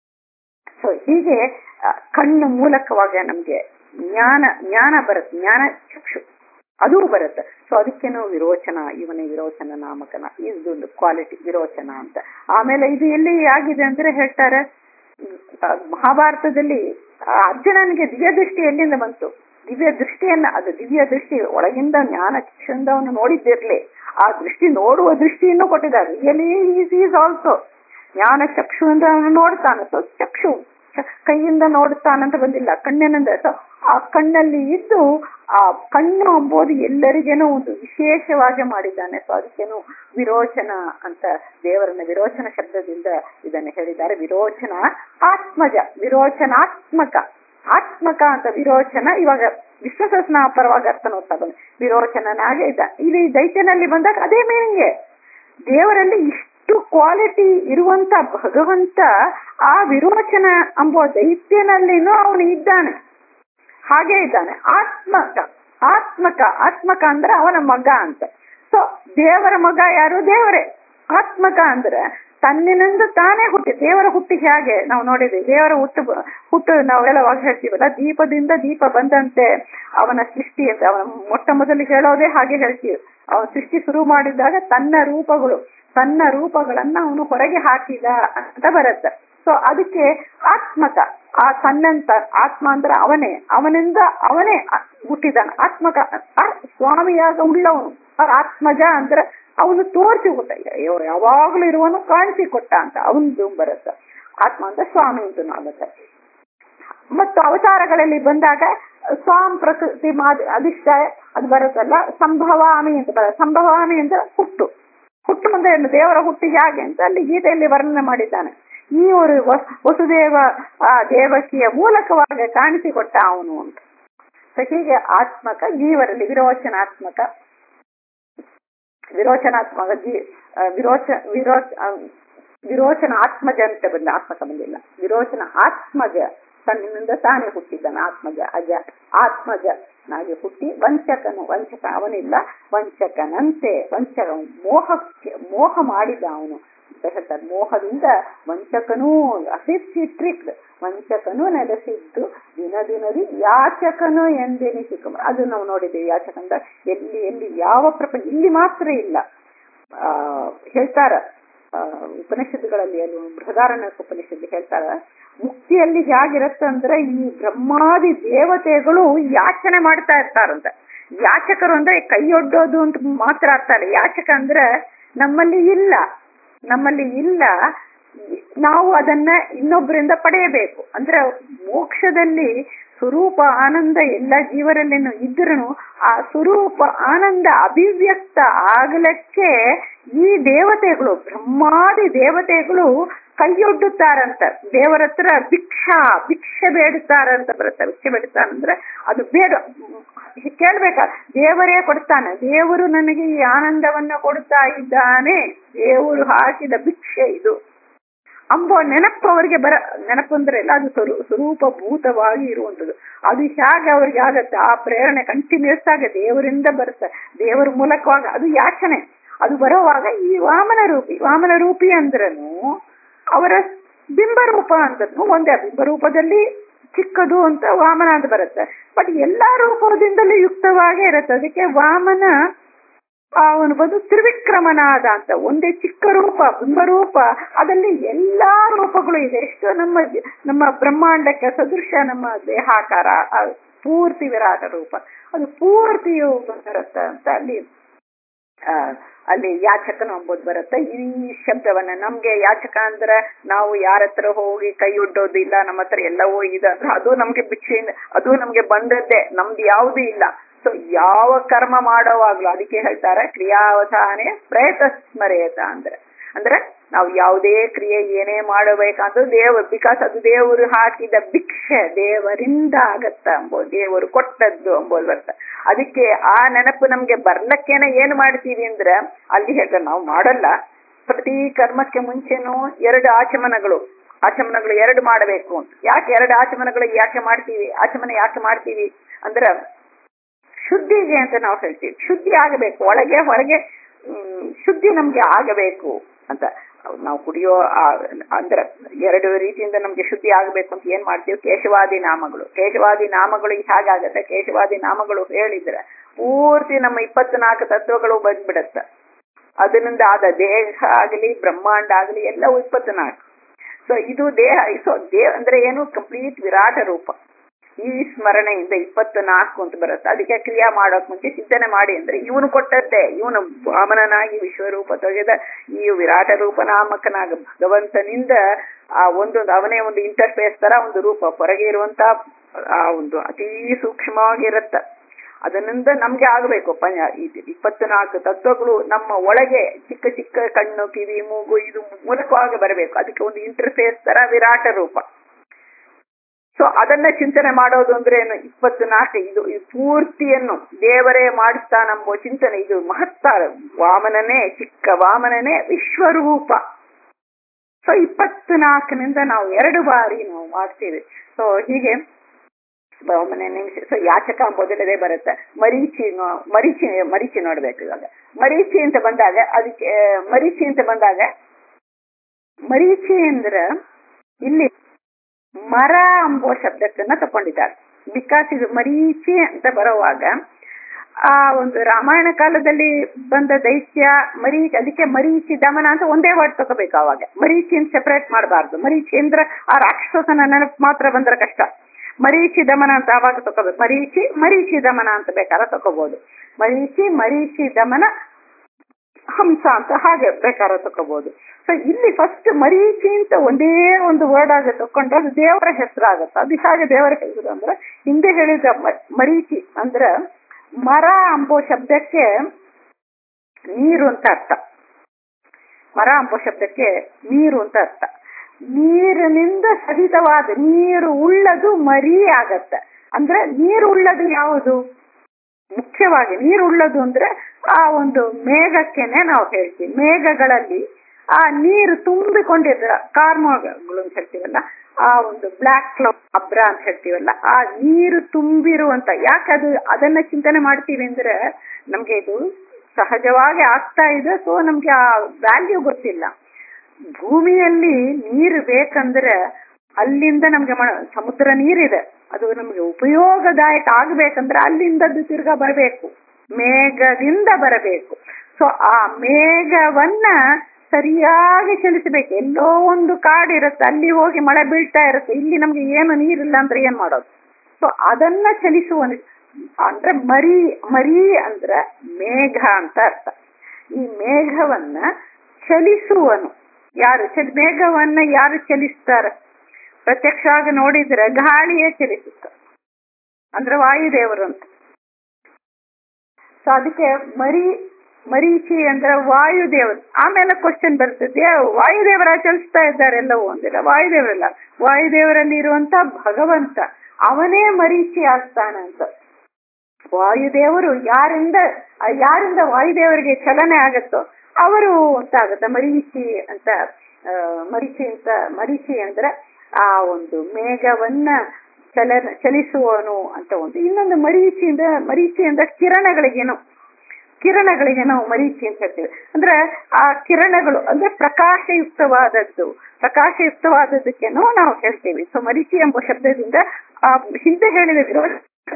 Speaker 1: ಸೊ ಹೀಗೆ ಆ, ಕಣ್ಣು ಮೂಲಕವಾಗಿ ನಮ್ಗೆ ಜ್ಞಾನ ಜ್ಞಾನ ಬರುತ್ತೆ ಜ್ಞಾನ ಚಕ್ಷು ಅದು ಬರುತ್ತೆ ಸೊ ಅದಕ್ಕೇನೋ ವಿರೋಚನ ಇವನೇ ವಿರೋಚನ ನಾಮಕನ ಇದೊಂದು ಕ್ವಾಲಿಟಿ ವಿರೋಚನ ಅಂತ ಆಮೇಲೆ ಇದು ಎಲ್ಲಿ ಆಗಿದೆ ಅಂದ್ರೆ ಹೇಳ್ತಾರೆ ಆ, ಮಹಾಭಾರತದಲ್ಲಿ ಆ ಅರ್ಜುನನಿಗೆ ದಿವ್ಯ ದೃಷ್ಟಿ ಎಲ್ಲಿಂದ ಬಂತು ದಿವ್ಯ ದೃಷ್ಟಿಯನ್ನ ಅದು ದಿವ್ಯ ದೃಷ್ಟಿ ಒಳಗಿಂದ ಜ್ಞಾನ ಚಕ್ಷುಂದ ಅವನು ನೋಡಿದ್ದಿರ್ಲಿ ಆ ದೃಷ್ಟಿ ನೋಡುವ ದೃಷ್ಟಿಯನ್ನು ಕೊಟ್ಟಿದ್ದಾರೆ ರಿಯಲಿ ಈಸ್ ಈಸ್ ಆಲ್ಸೋ ಜ್ಞಾನ ಚಕ್ಷು ಅಂದ್ರೆ ಅವನು ನೋಡ್ತಾನೆ ಸೊ ಚಕ್ಷು ಚ- ಕೈಯಿಂದ ನೋಡುತ್ತಾನಂತ ಬಂದಿಲ್ಲ ಕಣ್ಣಿನಿಂದ ಸೊ ಆ ಕಣ್ಣಲ್ಲಿ ಇದ್ದು ಆ ಕಣ್ಣು ಎಂಬುದು ಎಲ್ಲರಿಗೇನೋ ಒಂದು ವಿಶೇಷವಾಗಿ ಮಾಡಿದ್ದಾನೆ ಸೊ ಅದಕ್ಕೇನು ವಿರೋಚನ ಅಂತ ದೇವರನ್ನ ವಿರೋಚನ ಶಬ್ದದಿಂದ ಇದನ್ನು ಹೇಳಿದ್ದಾರೆ ವಿರೋಚನ ಆತ್ಮಜ ವಿರೋಚನಾತ್ಮಕ ಆತ್ಮಕ ಅಂತ ವಿರೋಚನ ಇವಾಗ ವಿಶ್ವಸಸ್ನ ಪರವಾಗಿ ಅರ್ಥ ನೋಡ್ತಾ ಬಂದ ವಿರೋಚನನಾಗೆ ಇದ್ದ ಇಲ್ಲಿ ದೈತ್ಯನಲ್ಲಿ ಬಂದಾಗ ಅದೇ ಮೀನಿಂಗೆ ದೇವರಲ್ಲಿ ಇಷ್ಟು ಕ್ವಾಲಿಟಿ ಇರುವಂತ ಭಗವಂತ ಆ ವಿರೋಚನ ಎಂಬ ದೈತ್ಯನಲ್ಲಿನೂ ಅವನು ಇದ್ದಾನೆ ಹಾಗೆ ಇದ್ದಾನೆ ಆತ್ಮಕ ಆತ್ಮಕ ಆತ್ಮಕ ಅಂದ್ರೆ ಅವನ ಮಗ ಅಂತ ಸೊ ದೇವರ ಮಗ ಯಾರು ದೇವರೇ ಆತ್ಮಕ ಅಂದ್ರೆ ತನ್ನಿನಿಂದ ತಾನೇ ಹುಟ್ಟಿ ದೇವರ ಹುಟ್ಟಿ ಹೇಗೆ ನಾವು ನೋಡಿದ್ವಿ ದೇವರ ಹುಟ್ಟು ಹುಟ್ಟು ನಾವೆಲ್ಲ ವಾಗ ಹೇಳ್ತೀವಲ್ಲ ದೀಪದಿಂದ ದೀಪ ಬಂದಂತೆ ಅವನ ಸೃಷ್ಟಿ ಅಂತ ಅವನ ಮೊಟ್ಟ ಮೊದಲು ಹೇಳೋದೇ ಹಾಗೆ ಹೇಳ್ತೀವಿ ಅವನ ಸೃಷ್ಟಿ ಶುರು ಮಾಡಿದಾಗ ತನ್ನ ರೂಪಗಳು ತನ್ನ ರೂಪಗಳನ್ನ ಅವನು ಹೊರಗೆ ಹಾಕಿದ ಅಂತ ಬರುತ್ತೆ ಸೊ ಅದಕ್ಕೆ ಆತ್ಮಕ ಆ ತನ್ನಂತ ಆತ್ಮ ಅಂದ್ರೆ ಅವನೇ ಅವನಿಂದ ಅವನೇ ಹುಟ್ಟಿದಾನ ಆತ್ಮಕ ಆ ಸ್ವಾಮಿಯಾಗ ಉಳ್ಳವನು ಆ ಆತ್ಮಜ ಅಂದ್ರೆ ಅವನು ತೋರಿಸಿ ಕೊಟ್ಟ ಅಯ್ಯೋ ಯಾವಾಗ್ಲೂ ಇರುವನು ಕಾಣಿಸಿ ಕೊಟ್ಟ ಅಂತ ಅವನದು ಬರುತ್ತೆ ಆತ್ಮ ಅಂದ್ರೆ ಸ್ವಾಮಿ ಅಂತ ಆಗುತ್ತೆ ಮತ್ತು ಅವತಾರಗಳಲ್ಲಿ ಬಂದಾಗ ಸ್ವಾಂ ಪ್ರಕೃತಿ ಮಾದ ಅಧಿಷ್ಠಾಯ ಅದು ಬರುತ್ತಲ್ಲ ಸಂಭವಾಮಿ ಅಂತ ಬರುತ್ತೆ ಸಂಭವಾಮಿ ಅಂದ್ರೆ ಹುಟ್ಟು ಹುಟ್ಟು ಅಂದ್ರೆ ಏನು ದೇವರ ಹುಟ್ಟು ಹೇಗೆ ಅಂತ ಅಲ್ಲಿ ಗೀತೆಯಲ್ಲಿ ವರ್ಣನೆ ಮಾಡಿದ್ದಾನೆ ಈ ಒಂದು ವಸ್- ವಸುದೇವ ಆ ದೇವಕಿಯ ಮೂಲಕವಾಗಿ ಕಾಣಿಸಿಕೊಟ್ಟ ಅವನು ಅಂತ ಸೊ ಹೀಗೆ ಆತ್ಮಕ ಜೀವರಲ್ಲಿ ವಿರೋಚನಾತ್ಮಕ ವಿರೋಚನಾತ್ಮಕ ಜೀ ಆ, ವಿರೋಚ ವಿರೋಚ ಆ, ವಿರೋಚನ ಆತ್ಮಜ ಅಂತ ಬಂದ ಆತ್ಮಕ ಬಂದಿಲ್ಲ ವಿರೋಚನ ಆತ್ಮಜ ತನ್ನಿಂದ ತಾನೇ ಹುಟ್ಟಿದ್ದಾನೆ ಆತ್ಮಜ ಅಜ ಆತ್ಮಜ ನಾಗೆ ಹುಟ್ಟಿ ವಂಚಕನು ವಂಚಕ ಅವನಿಲ್ಲ ವಂಚಕನಂತೆ ವಂಚಕ ಮೋಹಕ್ಕೆ ಮೋಹ ಮಾಡಿದ ಅವನು ಅಂತ ಹೇಳ್ತಾರೆ ಮೋಹದಿಂದ ವಂಚಕನೂ ಅಸಿಸ್ಟಿ ಟ್ರಿಕ್ ವಂಚಕನು ನೆಲೆಸಿದ್ದು ದಿನ ದಿನದಿ ಯಾಚಕನು ಎಂದೆನಿಸಿಕ ಅದು ನಾವು ನೋಡಿದ್ದೇವೆ ಯಾಚಕ ಅಂದ್ರೆ ಎಲ್ಲಿ ಎಲ್ಲಿ ಯಾವ ಪ್ರಪಂಚ ಇಲ್ಲಿ ಮಾತ್ರ ಇಲ್ಲ ಆ ಹೇಳ್ತಾರ ಆ, ಉಪನಿಷತ್ತುಗಳಲ್ಲಿ ಅಲ್ಲಿ ಬೃಹದಾರಣ್ಯ ಉಪನಿಷತ್ತು ಹೇಳ್ತಾರ ಮುಕ್ತಿಯಲ್ಲಿ ಹೇಗಿರುತ್ತೆ ಅಂದ್ರೆ ಈ ಬ್ರಹ್ಮಾದಿ ದೇವತೆಗಳು ಯಾಚನೆ ಮಾಡ್ತಾ ಇರ್ತಾರಂತ ಯಾಚಕರು ಅಂದ್ರೆ ಕೈಯೊಡ್ಡೋದು ಅಂತ ಮಾತ್ರ ಅರ್ಥ ಅಲ್ಲ ಯಾಚಕ ಅಂದ್ರೆ ನಮ್ಮಲ್ಲಿ ಇಲ್ಲ ನಮ್ಮಲ್ಲಿ ಇಲ್ಲ ನಾವು ಅದನ್ನ ಇನ್ನೊಬ್ಬರಿಂದ ಪಡೆಯಬೇಕು ಅಂದ್ರೆ ಮೋಕ್ಷದಲ್ಲಿ ಸ್ವರೂಪ ಆನಂದ ಎಲ್ಲ ಜೀವರಲ್ಲೇನು ಇದ್ರೂ ಆ ಸ್ವರೂಪ ಆನಂದ ಅಭಿವ್ಯಕ್ತ ಆಗಲಕ್ಕೆ ಈ ದೇವತೆಗಳು ಬ್ರಹ್ಮಾದಿ ದೇವತೆಗಳು ಕೈಯೊಡ್ಡುತ್ತಾರಂತ ದೇವರ ಹತ್ರ ಭಿಕ್ಷಾ ಭಿಕ್ಷೆ ಬೇಡುತ್ತಾರಂತ ಬರುತ್ತೆ ಭಿಕ್ಷೆ ಬೇಡುತ್ತಾರಂದ್ರೆ ಅದು ಬೇಡ ಕೇಳ್ಬೇಕ ದೇವರೇ ಕೊಡ್ತಾನೆ ದೇವರು ನನಗೆ ಈ ಆನಂದವನ್ನ ಕೊಡ್ತಾ ಇದ್ದಾನೆ ದೇವರು ಹಾಕಿದ ಭಿಕ್ಷೆ ಇದು ಅಂಬೋ ನೆನಪು ಅವರಿಗೆ ಬರ ನೆನಪು ಅಂದ್ರೆ ಎಲ್ಲ ಅದು ಸ್ವರೂ ಸ್ವರೂಪಭೂತವಾಗಿ ಇರುವಂತದ್ದು ಅದು ಹೇಗೆ ಅವ್ರಿಗೆ ಆಗತ್ತೆ ಆ ಪ್ರೇರಣೆ ಕಂಟಿನ್ಯೂಸ್ ಆಗಿ ದೇವರಿಂದ ಬರುತ್ತೆ ದೇವರ ಮೂಲಕವಾಗ ಅದು ಯಾಚನೆ ಅದು ಬರುವಾಗ ಈ ವಾಮನ ರೂಪಿ ವಾಮನ ರೂಪಿ ಅಂದ್ರನು ಅವರ ಬಿಂಬರೂಪ ಅಂತದ್ದು ಒಂದೇ ಬಿಂಬರೂಪದಲ್ಲಿ ಚಿಕ್ಕದು ಅಂತ ವಾಮನ ಅಂತ ಬರುತ್ತೆ ಬಟ್ ಎಲ್ಲಾ ರೂಪದಿಂದಲೂ ಯುಕ್ತವಾಗೇ ಇರುತ್ತೆ ಅದಕ್ಕೆ ವಾಮನ ಅವನು ಬಂದು ತ್ರಿವಿಕ್ರಮನಾದ ಅಂತ ಒಂದೇ ಚಿಕ್ಕ ರೂಪ ಬಿಂಬರೂಪ ಅದರಲ್ಲಿ ಎಲ್ಲಾ ರೂಪಗಳು ಇದೆ ಎಷ್ಟು ನಮ್ಮ ಜ- ನಮ್ಮ ಬ್ರಹ್ಮಾಂಡಕ್ಕೆ ಸದೃಶ ನಮ್ಮ ದೇಹಾಕಾರ ಆ ಪೂರ್ತಿ ವಿರಾಟ ರೂಪ ಅದು ಪೂರ್ತಿಯು ಬರುತ್ತೆ ಅಂತ ಅಲ್ಲಿ ಆ, ಅಲ್ಲಿ ಯಾಚಕನು ಅಂಬುದು ಬರುತ್ತೆ ಈ ಶಬ್ದವನ್ನ ನಮ್ಗೆ ಯಾಚಕ ಅಂದ್ರೆ ನಾವು ಯಾರ ಹತ್ರ ಹೋಗಿ ಕೈ ಒಡ್ಡೋದಿಲ್ಲ ನಮ್ಮ ಹತ್ರ ಎಲ್ಲವೂ ಇದೆ ಅಂದ್ರೆ ಅದು ನಮ್ಗೆ ಭಿಕ್ಷೆಯಿಂದ ಅದು ನಮ್ಗೆ ಬಂದದ್ದೇ ನಮ್ದು ಯಾವುದು ಇಲ್ಲ ಸೊ ಯಾವ ಕರ್ಮ ಮಾಡೋವಾಗ್ಲೂ ಅದಕ್ಕೆ ಹೇಳ್ತಾರೆ ಕ್ರಿಯಾವಧಾನೆ ಪ್ರಯತ ಸ್ಮರೇತ ಅಂದ್ರೆ ಅಂದ್ರೆ ನಾವು ಯಾವುದೇ ಕ್ರಿಯೆ ಏನೇ ಮಾಡಬೇಕಂದ್ರೂ ದೇವರು ಬಿಕಾಸ್ ಅದು ದೇವರು ಹಾಕಿದ ಭಿಕ್ಷೆ ದೇವರಿಂದ ಆಗತ್ತ ಅಂಬೋದು ದೇವರು ಕೊಟ್ಟದ್ದು ಅಂಬೋದು ಬರ್ತ ಅದಕ್ಕೆ ಆ ನೆನಪು ನಮ್ಗೆ ಬರ್ಲಕ್ಕೇನೆ ಏನ್ ಮಾಡ್ತೀವಿ ಅಂದ್ರೆ ಅಲ್ಲಿ ಹೇಳ್ತಾರೆ ನಾವು ಮಾಡಲ್ಲ ಪ್ರತಿ ಕರ್ಮಕ್ಕೆ ಮುಂಚೆನೂ ಎರಡು ಆಚಮನಗಳು ಆಚಮನಗಳು ಎರಡು ಮಾಡಬೇಕು ಅಂತ ಯಾಕೆ ಎರಡು ಆಚಮನಗಳು ಯಾಕೆ ಮಾಡ್ತೀವಿ ಆಚಮನ ಯಾಕೆ ಮಾಡ್ತೀವಿ ಅಂದ್ರೆ ಶುದ್ಧಿಗೆ ಅಂತ ನಾವು ಹೇಳ್ತೀವಿ ಶುದ್ಧಿ ಆಗಬೇಕು ಒಳಗೆ ಹೊರಗೆ ಹ್ಮ್, ಶುದ್ಧಿ ನಮ್ಗೆ ಆಗಬೇಕು ಅಂತ ನಾವು ಕುಡಿಯೋ ಆ- ಅಂದ್ರೆ ಎರಡು ರೀತಿಯಿಂದ ನಮ್ಗೆ ಶುದ್ಧಿ ಆಗಬೇಕು ಅಂತ ಏನ್ ಮಾಡ್ತೀವಿ ಕೇಶವಾದಿ ನಾಮಗಳು ಕೇಶವಾದಿ ನಾಮಗಳು ಹೇಗಾಗತ್ತೆ ಕೇಶವಾದಿ ನಾಮಗಳು ಹೇಳಿದ್ರೆ ಪೂರ್ತಿ ನಮ್ಮ ಇಪ್ಪತ್ನಾಲ್ಕು ತತ್ವಗಳು ಬಂದ್ಬಿಡತ್ತೆ ಅದರಿಂದ ಆದ ದೇಹ ಆಗಲಿ ಬ್ರಹ್ಮಾಂಡ ಆಗಲಿ ಎಲ್ಲವೂ ಇಪ್ಪತ್ನಾಲ್ಕು ಸೊ ಇದು ದೇಹ ಸೊ ದೇಹ ಅಂದ್ರೆ ಏನು ಕಂಪ್ಲೀಟ್ ವಿರಾಟ ರೂಪ ಈ ಸ್ಮರಣೆಯಿಂದ ಇಪ್ಪತ್ತು ನಾಲ್ಕು ಅಂತ ಬರುತ್ತೆ ಅದಕ್ಕೆ ಕ್ರಿಯಾ ಮಾಡೋಕ್ ಮುಂಚೆ ಚಿಂತನೆ ಮಾಡಿ ಅಂದ್ರೆ ಇವನು ಕೊಟ್ಟದ್ದೇ ಇವನು ವಾಮನನಾಗಿ ವಿಶ್ವರೂಪ ತೆಗೆದ ಈ ವಿರಾಟ ರೂಪ ನಾಮಕನಾಗ ಭಗವಂತನಿಂದ ಆ ಒಂದೊಂದು ಅವನೇ ಒಂದು ಇಂಟರ್ಫೇಸ್ ತರ ಒಂದು ರೂಪ ಹೊರಗೆ ಇರುವಂತ ಆ ಒಂದು ಅತಿ ಸೂಕ್ಷ್ಮವಾಗಿರತ್ತ ಅದರಿಂದ ನಮ್ಗೆ ಆಗಬೇಕು ಪಂಚ ಇದು ಇಪ್ಪತ್ನಾಲ್ಕು ತತ್ವಗಳು ನಮ್ಮ ಒಳಗೆ ಚಿಕ್ಕ ಚಿಕ್ಕ ಕಣ್ಣು ಕಿವಿ ಮೂಗು ಇದು ಮೂಲಕವಾಗಿ ಬರಬೇಕು ಅದಕ್ಕೆ ಒಂದು ಇಂಟರ್ಫೇಸ್ ತರ ವಿರಾಟ ರೂಪ ಸೊ ಅದನ್ನ ಚಿಂತನೆ ಮಾಡೋದು ಅಂದ್ರೆ ಏನು ಇಪ್ಪತ್ನಾಲ್ಕು ಇದು ಈ ಪೂರ್ತಿಯನ್ನು ದೇವರೇ ಮಾಡಿಸ್ತಾನೆಂಬ ಚಿಂತನೆ ಇದು ಮಹತ್ತರ ವಾಮನನೇ ಚಿಕ್ಕ ವಾಮನನೇ ವಿಶ್ವರೂಪ ಸೊ ಇಪ್ಪತ್ನಾಲ್ಕನಿಂದ ನಾವು ಎರಡು ಬಾರಿ ನಾವು ಮಾಡ್ತೀವಿ ಸೊ ಹೀಗೆ ವಾಮನ ನಿಮಿಷ ಸೊ ಯಾಚಕ ಮೊದಲದೇ ಬರುತ್ತೆ ಮರೀಚಿ ನೋ- ಮರೀಚಿ ಮರೀಚಿ ನೋಡ್ಬೇಕು ಇವಾಗ ಮರೀಚಿ ಅಂತ ಬಂದಾಗ ಅದಕ್ಕೆ ಮರೀಚಿ ಅಂತ ಬಂದಾಗ ಮರೀಚಿ ಅಂದ್ರ ಇಲ್ಲಿ ಮರ ಎಂಬುವ ಶಬ್ದಕ್ಕನ್ನ ತಕೊಂಡಿದ್ದಾರೆ ಬಿಕಾಸ್ ಇದು ಮರೀಚಿ ಅಂತ ಬರುವಾಗ ಆ ಒಂದು ರಾಮಾಯಣ ಕಾಲದಲ್ಲಿ ಬಂದ ದೈತ್ಯ ಮರೀಚಿ ಅದಕ್ಕೆ ಮರೀಚಿ ದಮನ ಅಂತ ಒಂದೇ ವರ್ಡ್ ತಗೋಬೇಕು ಅವಾಗ ಮರೀಚಿ ಅಂತ ಸೆಪರೇಟ್ ಮಾಡಬಾರ್ದು ಮರೀಚಿ ಅಂದ್ರೆ ಆ ರಾಕ್ಷಸನ ನೆನಪು ಮಾತ್ರ ಬಂದ್ರೆ ಕಷ್ಟ ಮರೀಚಿ ದಮನ ಅಂತ ಅವಾಗ ತಗೋಬೇಕು ಮರೀಚಿ ಮರೀಚಿ ದಮನ ಅಂತ ಬೇಕಾದ್ರೆ ತಗೋಬಹುದು ಮರೀಚಿ ಮರೀಚಿ ದಮನ ಹಂಸ ಅಂತ ಹಾಗೆ ಬೇಕಾದ್ರೆ ತಗೋಬಹುದು ಸೊ ಇಲ್ಲಿ ಫಸ್ಟ್ ಮರೀಚಿ ಅಂತ ಒಂದೇ ಒಂದು ವರ್ಡ್ ಆಗ ತಕೊಂಡ್ರೆ ಅದು ದೇವರ ಹೆಸರಾಗತ್ತೆ ಅದು ಹಾಗೆ ದೇವರ ಹೆಸರು ಅಂದ್ರೆ ಹಿಂದೆ ಹೇಳಿದ ಮ- ಮರೀಚಿ ಅಂದ್ರ ಮರ ಅಂಬೋ ಶಬ್ದಕ್ಕೆ ನೀರು ಅಂತ ಅರ್ಥ ಮರ ಅಂಬೋ ಶಬ್ದಕ್ಕೆ ನೀರು ಅಂತ ಅರ್ಥ ನೀರಿನಿಂದ ಸಹಿತವಾದ ನೀರು ಉಳ್ಳದು ಮರಿ ಆಗತ್ತೆ ಅಂದ್ರೆ ನೀರು ಉಳ್ಳದು ಯಾವುದು ಮುಖ್ಯವಾಗಿ ನೀರು ಉಳ್ಳದು ಅಂದ್ರೆ ಆ ಒಂದು ಮೇಘಕ್ಕೆನೆ ನಾವು ಹೇಳ್ತೀವಿ ಮೇಘಗಳಲ್ಲಿ ಆ ನೀರು ತುಂಬಿಕೊಂಡಿದ್ರ ಕಾರ್ಮೋಗಳು ಅಂತ ಹೇಳ್ತೀವಲ್ಲ ಆ ಒಂದು ಬ್ಲಾಕ್ ಕ್ಲೌಡ್ ಅಬ್ರ ಅಂತ ಹೇಳ್ತೀವಲ್ಲ ಆ ನೀರು ತುಂಬಿರುವಂತ ಯಾಕೆ ಅದು ಅದನ್ನ ಚಿಂತನೆ ಮಾಡ್ತೀವಿ ಅಂದ್ರೆ ನಮ್ಗೆ ಇದು ಸಹಜವಾಗಿ ಆಗ್ತಾ ಇದೆ ಸೊ ನಮ್ಗೆ ಆ ವ್ಯಾಲ್ಯೂ ಗೊತ್ತಿಲ್ಲ ಭೂಮಿಯಲ್ಲಿ ನೀರು ಬೇಕಂದ್ರೆ ಅಲ್ಲಿಂದ ನಮ್ಗೆ ಮ- ಸಮುದ್ರ ನೀರಿದೆ ಅದು ನಮ್ಗೆ ಉಪಯೋಗದಾಯಕ ಆಗ್ಬೇಕಂದ್ರೆ ಅಲ್ಲಿಂದ ಅದು ತಿರ್ಗಾ ಬರಬೇಕು ಮೇಘದಿಂದ ಬರಬೇಕು ಸೊ ಆ ಮೇಘವನ್ನ ಸರಿಯಾಗಿ ಚಲಿಸಬೇಕು ಎಲ್ಲೋ ಒಂದು ಕಾಡು ಇರುತ್ತೆ ಅಲ್ಲಿ ಹೋಗಿ ಮಳೆ ಬೀಳ್ತಾ ಇರುತ್ತೆ ಇಲ್ಲಿ ನಮ್ಗೆ ಏನು ನೀರಿಲ್ಲ ಅಂದ್ರೆ ಏನ್ ಮಾಡೋದು ಸೊ ಅದನ್ನ ಚಲಿಸುವ ಅಂದ್ರೆ ಮರಿ ಮರಿ ಅಂದ್ರೆ ಮೇಘ ಅಂತ ಅರ್ಥ ಈ ಮೇಘವನ್ನ ಚಲಿಸುವನು ಯಾರು ಚಲಿ ಮೇಘವನ್ನ ಯಾರು ಚಲಿಸ್ತಾರೆ ಪ್ರತ್ಯಕ್ಷವಾಗಿ ನೋಡಿದ್ರೆ ಗಾಳಿಯೇ ಚಲಿಸುತ್ತ ಅಂದ್ರೆ ವಾಯುದೇವರು ಅಂತ ಸೊ ಅದಕ್ಕೆ ಮರಿ ಮರೀಚಿ ಅಂದ್ರೆ ವಾಯುದೇವರು ಆಮೇಲೆ ಕ್ವಶನ್ ಬರುತ್ತೆ ದೇವ್ ವಾಯುದೇವರ ಚಲಿಸ್ತಾ ಇದ್ದಾರೆ ಎಲ್ಲವೂ ಅಂದಿಲ್ಲ ವಾಯುದೇವರಲ್ಲ ವಾಯುದೇವರಲ್ಲಿ ಇರುವಂತ ಭಗವಂತ ಅವನೇ ಮರೀಚಿ ಆಗ್ತಾನಂತ ವಾಯುದೇವರು ಯಾರಿಂದ ಆ ಯಾರಿಂದ ವಾಯುದೇವರಿಗೆ ಚಲನೆ ಆಗತ್ತೋ ಅವರು ಅಂತ ಆಗುತ್ತೆ ಮರೀಚಿ ಅಂತ ಆ, ಮರೀಚಿ ಅಂತ ಮರೀಚಿ ಅಂದ್ರೆ ಆ ಒಂದು ಮೇಘವನ್ನ ಚಲ ಚಲಿಸುವನು ಅಂತ ಒಂದು ಇನ್ನೊಂದು ಮರೀಚಿಯಿಂದ ಮರೀಚಿ ಅಂದ್ರೆ ಕಿರಣಗಳಿಗೇನು ಕಿರಣಗಳಿಗೆ ನಾವು ಮರೀಚಿ ಅಂತ ಹೇಳ್ತೀವಿ ಅಂದ್ರೆ ಆ ಕಿರಣಗಳು ಅಂದ್ರೆ ಪ್ರಕಾಶಯುಕ್ತವಾದದ್ದು ಪ್ರಕಾಶಯುಕ್ತವಾದದ್ದಕ್ಕೇನೋ ನಾವು ಹೇಳ್ತೀವಿ ಸೊ ಮರೀಚಿ ಎಂಬ ಶಬ್ದದಿಂದ ಆ ಹಿಂದೆ ಹೇಳಿದ ವಿರೋಧ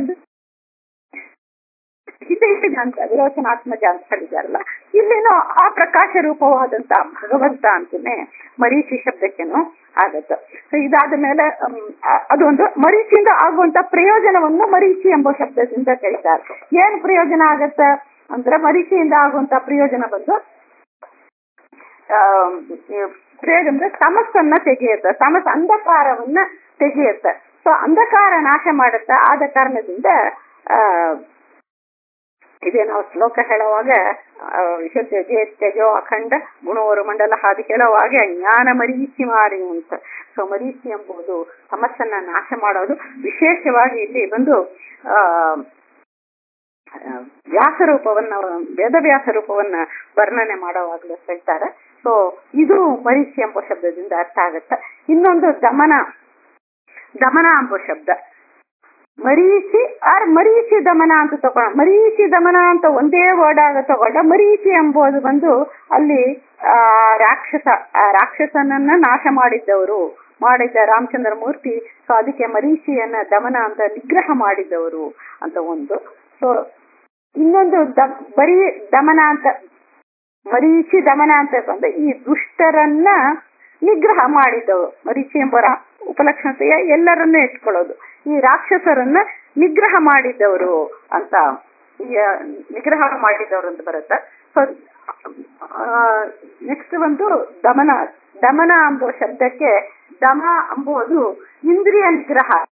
Speaker 1: ಹಿಂದೆ ಹೇಳಿದ ಅಂತ ವಿರೋಚನಾತ್ಮಜ ಅಂತ ಹೇಳಿದಾರಲ್ಲ ಇಲ್ಲಿನೂ ಆ ಪ್ರಕಾಶ ರೂಪವಾದಂತ ಭಗವಂತ ಅಂತಾನೆ ಮರೀಚಿ ಶಬ್ದಕ್ಕೇನು ಆಗತ್ತೆ ಸೊ ಇದಾದ ಮೇಲೆ ಹ್ಮ್, ಆ- ಅದೊಂದು ಮರೀಚಿಯಿಂದ ಆಗುವಂತ ಪ್ರಯೋಜನವನ್ನು ಮರೀಚಿ ಎಂಬ ಶಬ್ದದಿಂದ ಕರೀತಾರೆ ಏನ್ ಪ್ರಯೋಜನ ಆಗತ್ತ ಅಂದ್ರೆ ಮರೀಚಿಯಿಂದ ಆಗುವಂತ ಪ್ರಯೋಜನ ಬಂದು ಆ, ಈ ಪ್ರಯೋಜನ ಅಂದ್ರೆ ತಮಸ್ಸನ್ನ ತೆಗೆಯುತ್ತೆ ತಮಸ್ ಅಂಧಕಾರವನ್ನ ತೆಗೆಯುತ್ತೆ ಸೊ ಅಂಧಕಾರ ನಾಶ ಮಾಡುತ್ತೆ ಆದ ಕಾರಣದಿಂದ ಆ ಇದೇ ನಾವು ಶ್ಲೋಕ ಹೇಳುವಾಗ ಆ, ವಿಶುದ್ಧ ಜೇಷ್ಟಜೋ ಅಖಂಡ ಗುಣವರು ಮಂಡಲ ಹಾದಿ ಹೇಳುವಾಗ ಜ್ಞಾನ ಮರೀಚಿ ಮಾಡಿ ಅಂತ ಸೊ ಮರೀಚಿ ಎಂಬುದು ತಮಸ್ಸನ್ನ ನಾಶ ಮಾಡೋದು ವಿಶೇಷವಾಗಿ ಇಲ್ಲಿ ಬಂದು ಆ ವ್ಯಾಸ ರೂಪವನ್ನ ವೇದವ್ಯಾಸ ರೂಪವನ್ನ ವರ್ಣನೆ ಮಾಡುವಾಗಲೂ ಹೇಳ್ತಾರೆ ಸೊ ಇದು ಮರೀಚಿ ಎಂಬ ಶಬ್ದದಿಂದ ಅರ್ಥ ಆಗತ್ತೆ ಇನ್ನೊಂದು ದಮನ ದಮನ ಎಂಬ ಶಬ್ದ ಮರೀಚಿ ಆರ್ ಮರೀಚಿ ದಮನ ಅಂತ ತಗೊಂಡ ಮರೀಚಿ ದಮನ ಅಂತ ಒಂದೇ ವರ್ಡ್ ಆಗ ತಗೊಂಡ ಮರೀಚಿ ಎಂಬುದು ಬಂದು ಅಲ್ಲಿ ಆ ರಾಕ್ಷಸ ಆ ರಾಕ್ಷಸನನ್ನ ನಾಶ ಮಾಡಿದ್ದವರು ಮಾಡಿದ್ದ ರಾಮಚಂದ್ರ ಮೂರ್ತಿ ಸೊ ಅದಕ್ಕೆ ಮರೀಚಿಯನ್ನ ದಮನ ಅಂತ ನಿಗ್ರಹ ಮಾಡಿದವರು ಅಂತ ಒಂದು ಸೊ ಇನ್ನೊಂದು ದ ಬರೀ ದಮನ ಅಂತ ಮರೀಚಿ ದಮನ ಅಂತ ಬಂದ ಈ ದುಷ್ಟರನ್ನ ನಿಗ್ರಹ ಮಾಡಿದವರು ಮರೀಚಿ ಎಂಬ ರಾ- ಉಪಲಕ್ಷಣತೆಯ ಎಲ್ಲರನ್ನ ಇಟ್ಕೊಳ್ಳೋದು ಈ ರಾಕ್ಷಸರನ್ನ ನಿಗ್ರಹ ಮಾಡಿದವರು ಅಂತ ಈ, ಆ, ನಿಗ್ರಹ ಮಾಡಿದವರು ಅಂತ ಬರುತ್ತೆ ಸೊ ನೆಕ್ಸ್ಟ್ ಒಂದು ದಮನ ದಮನ ಎಂಬುವ ಶಬ್ದಕ್ಕೆ ದಮ ಎಂಬುದು ಇಂದ್ರಿಯ ನಿಗ್ರಹ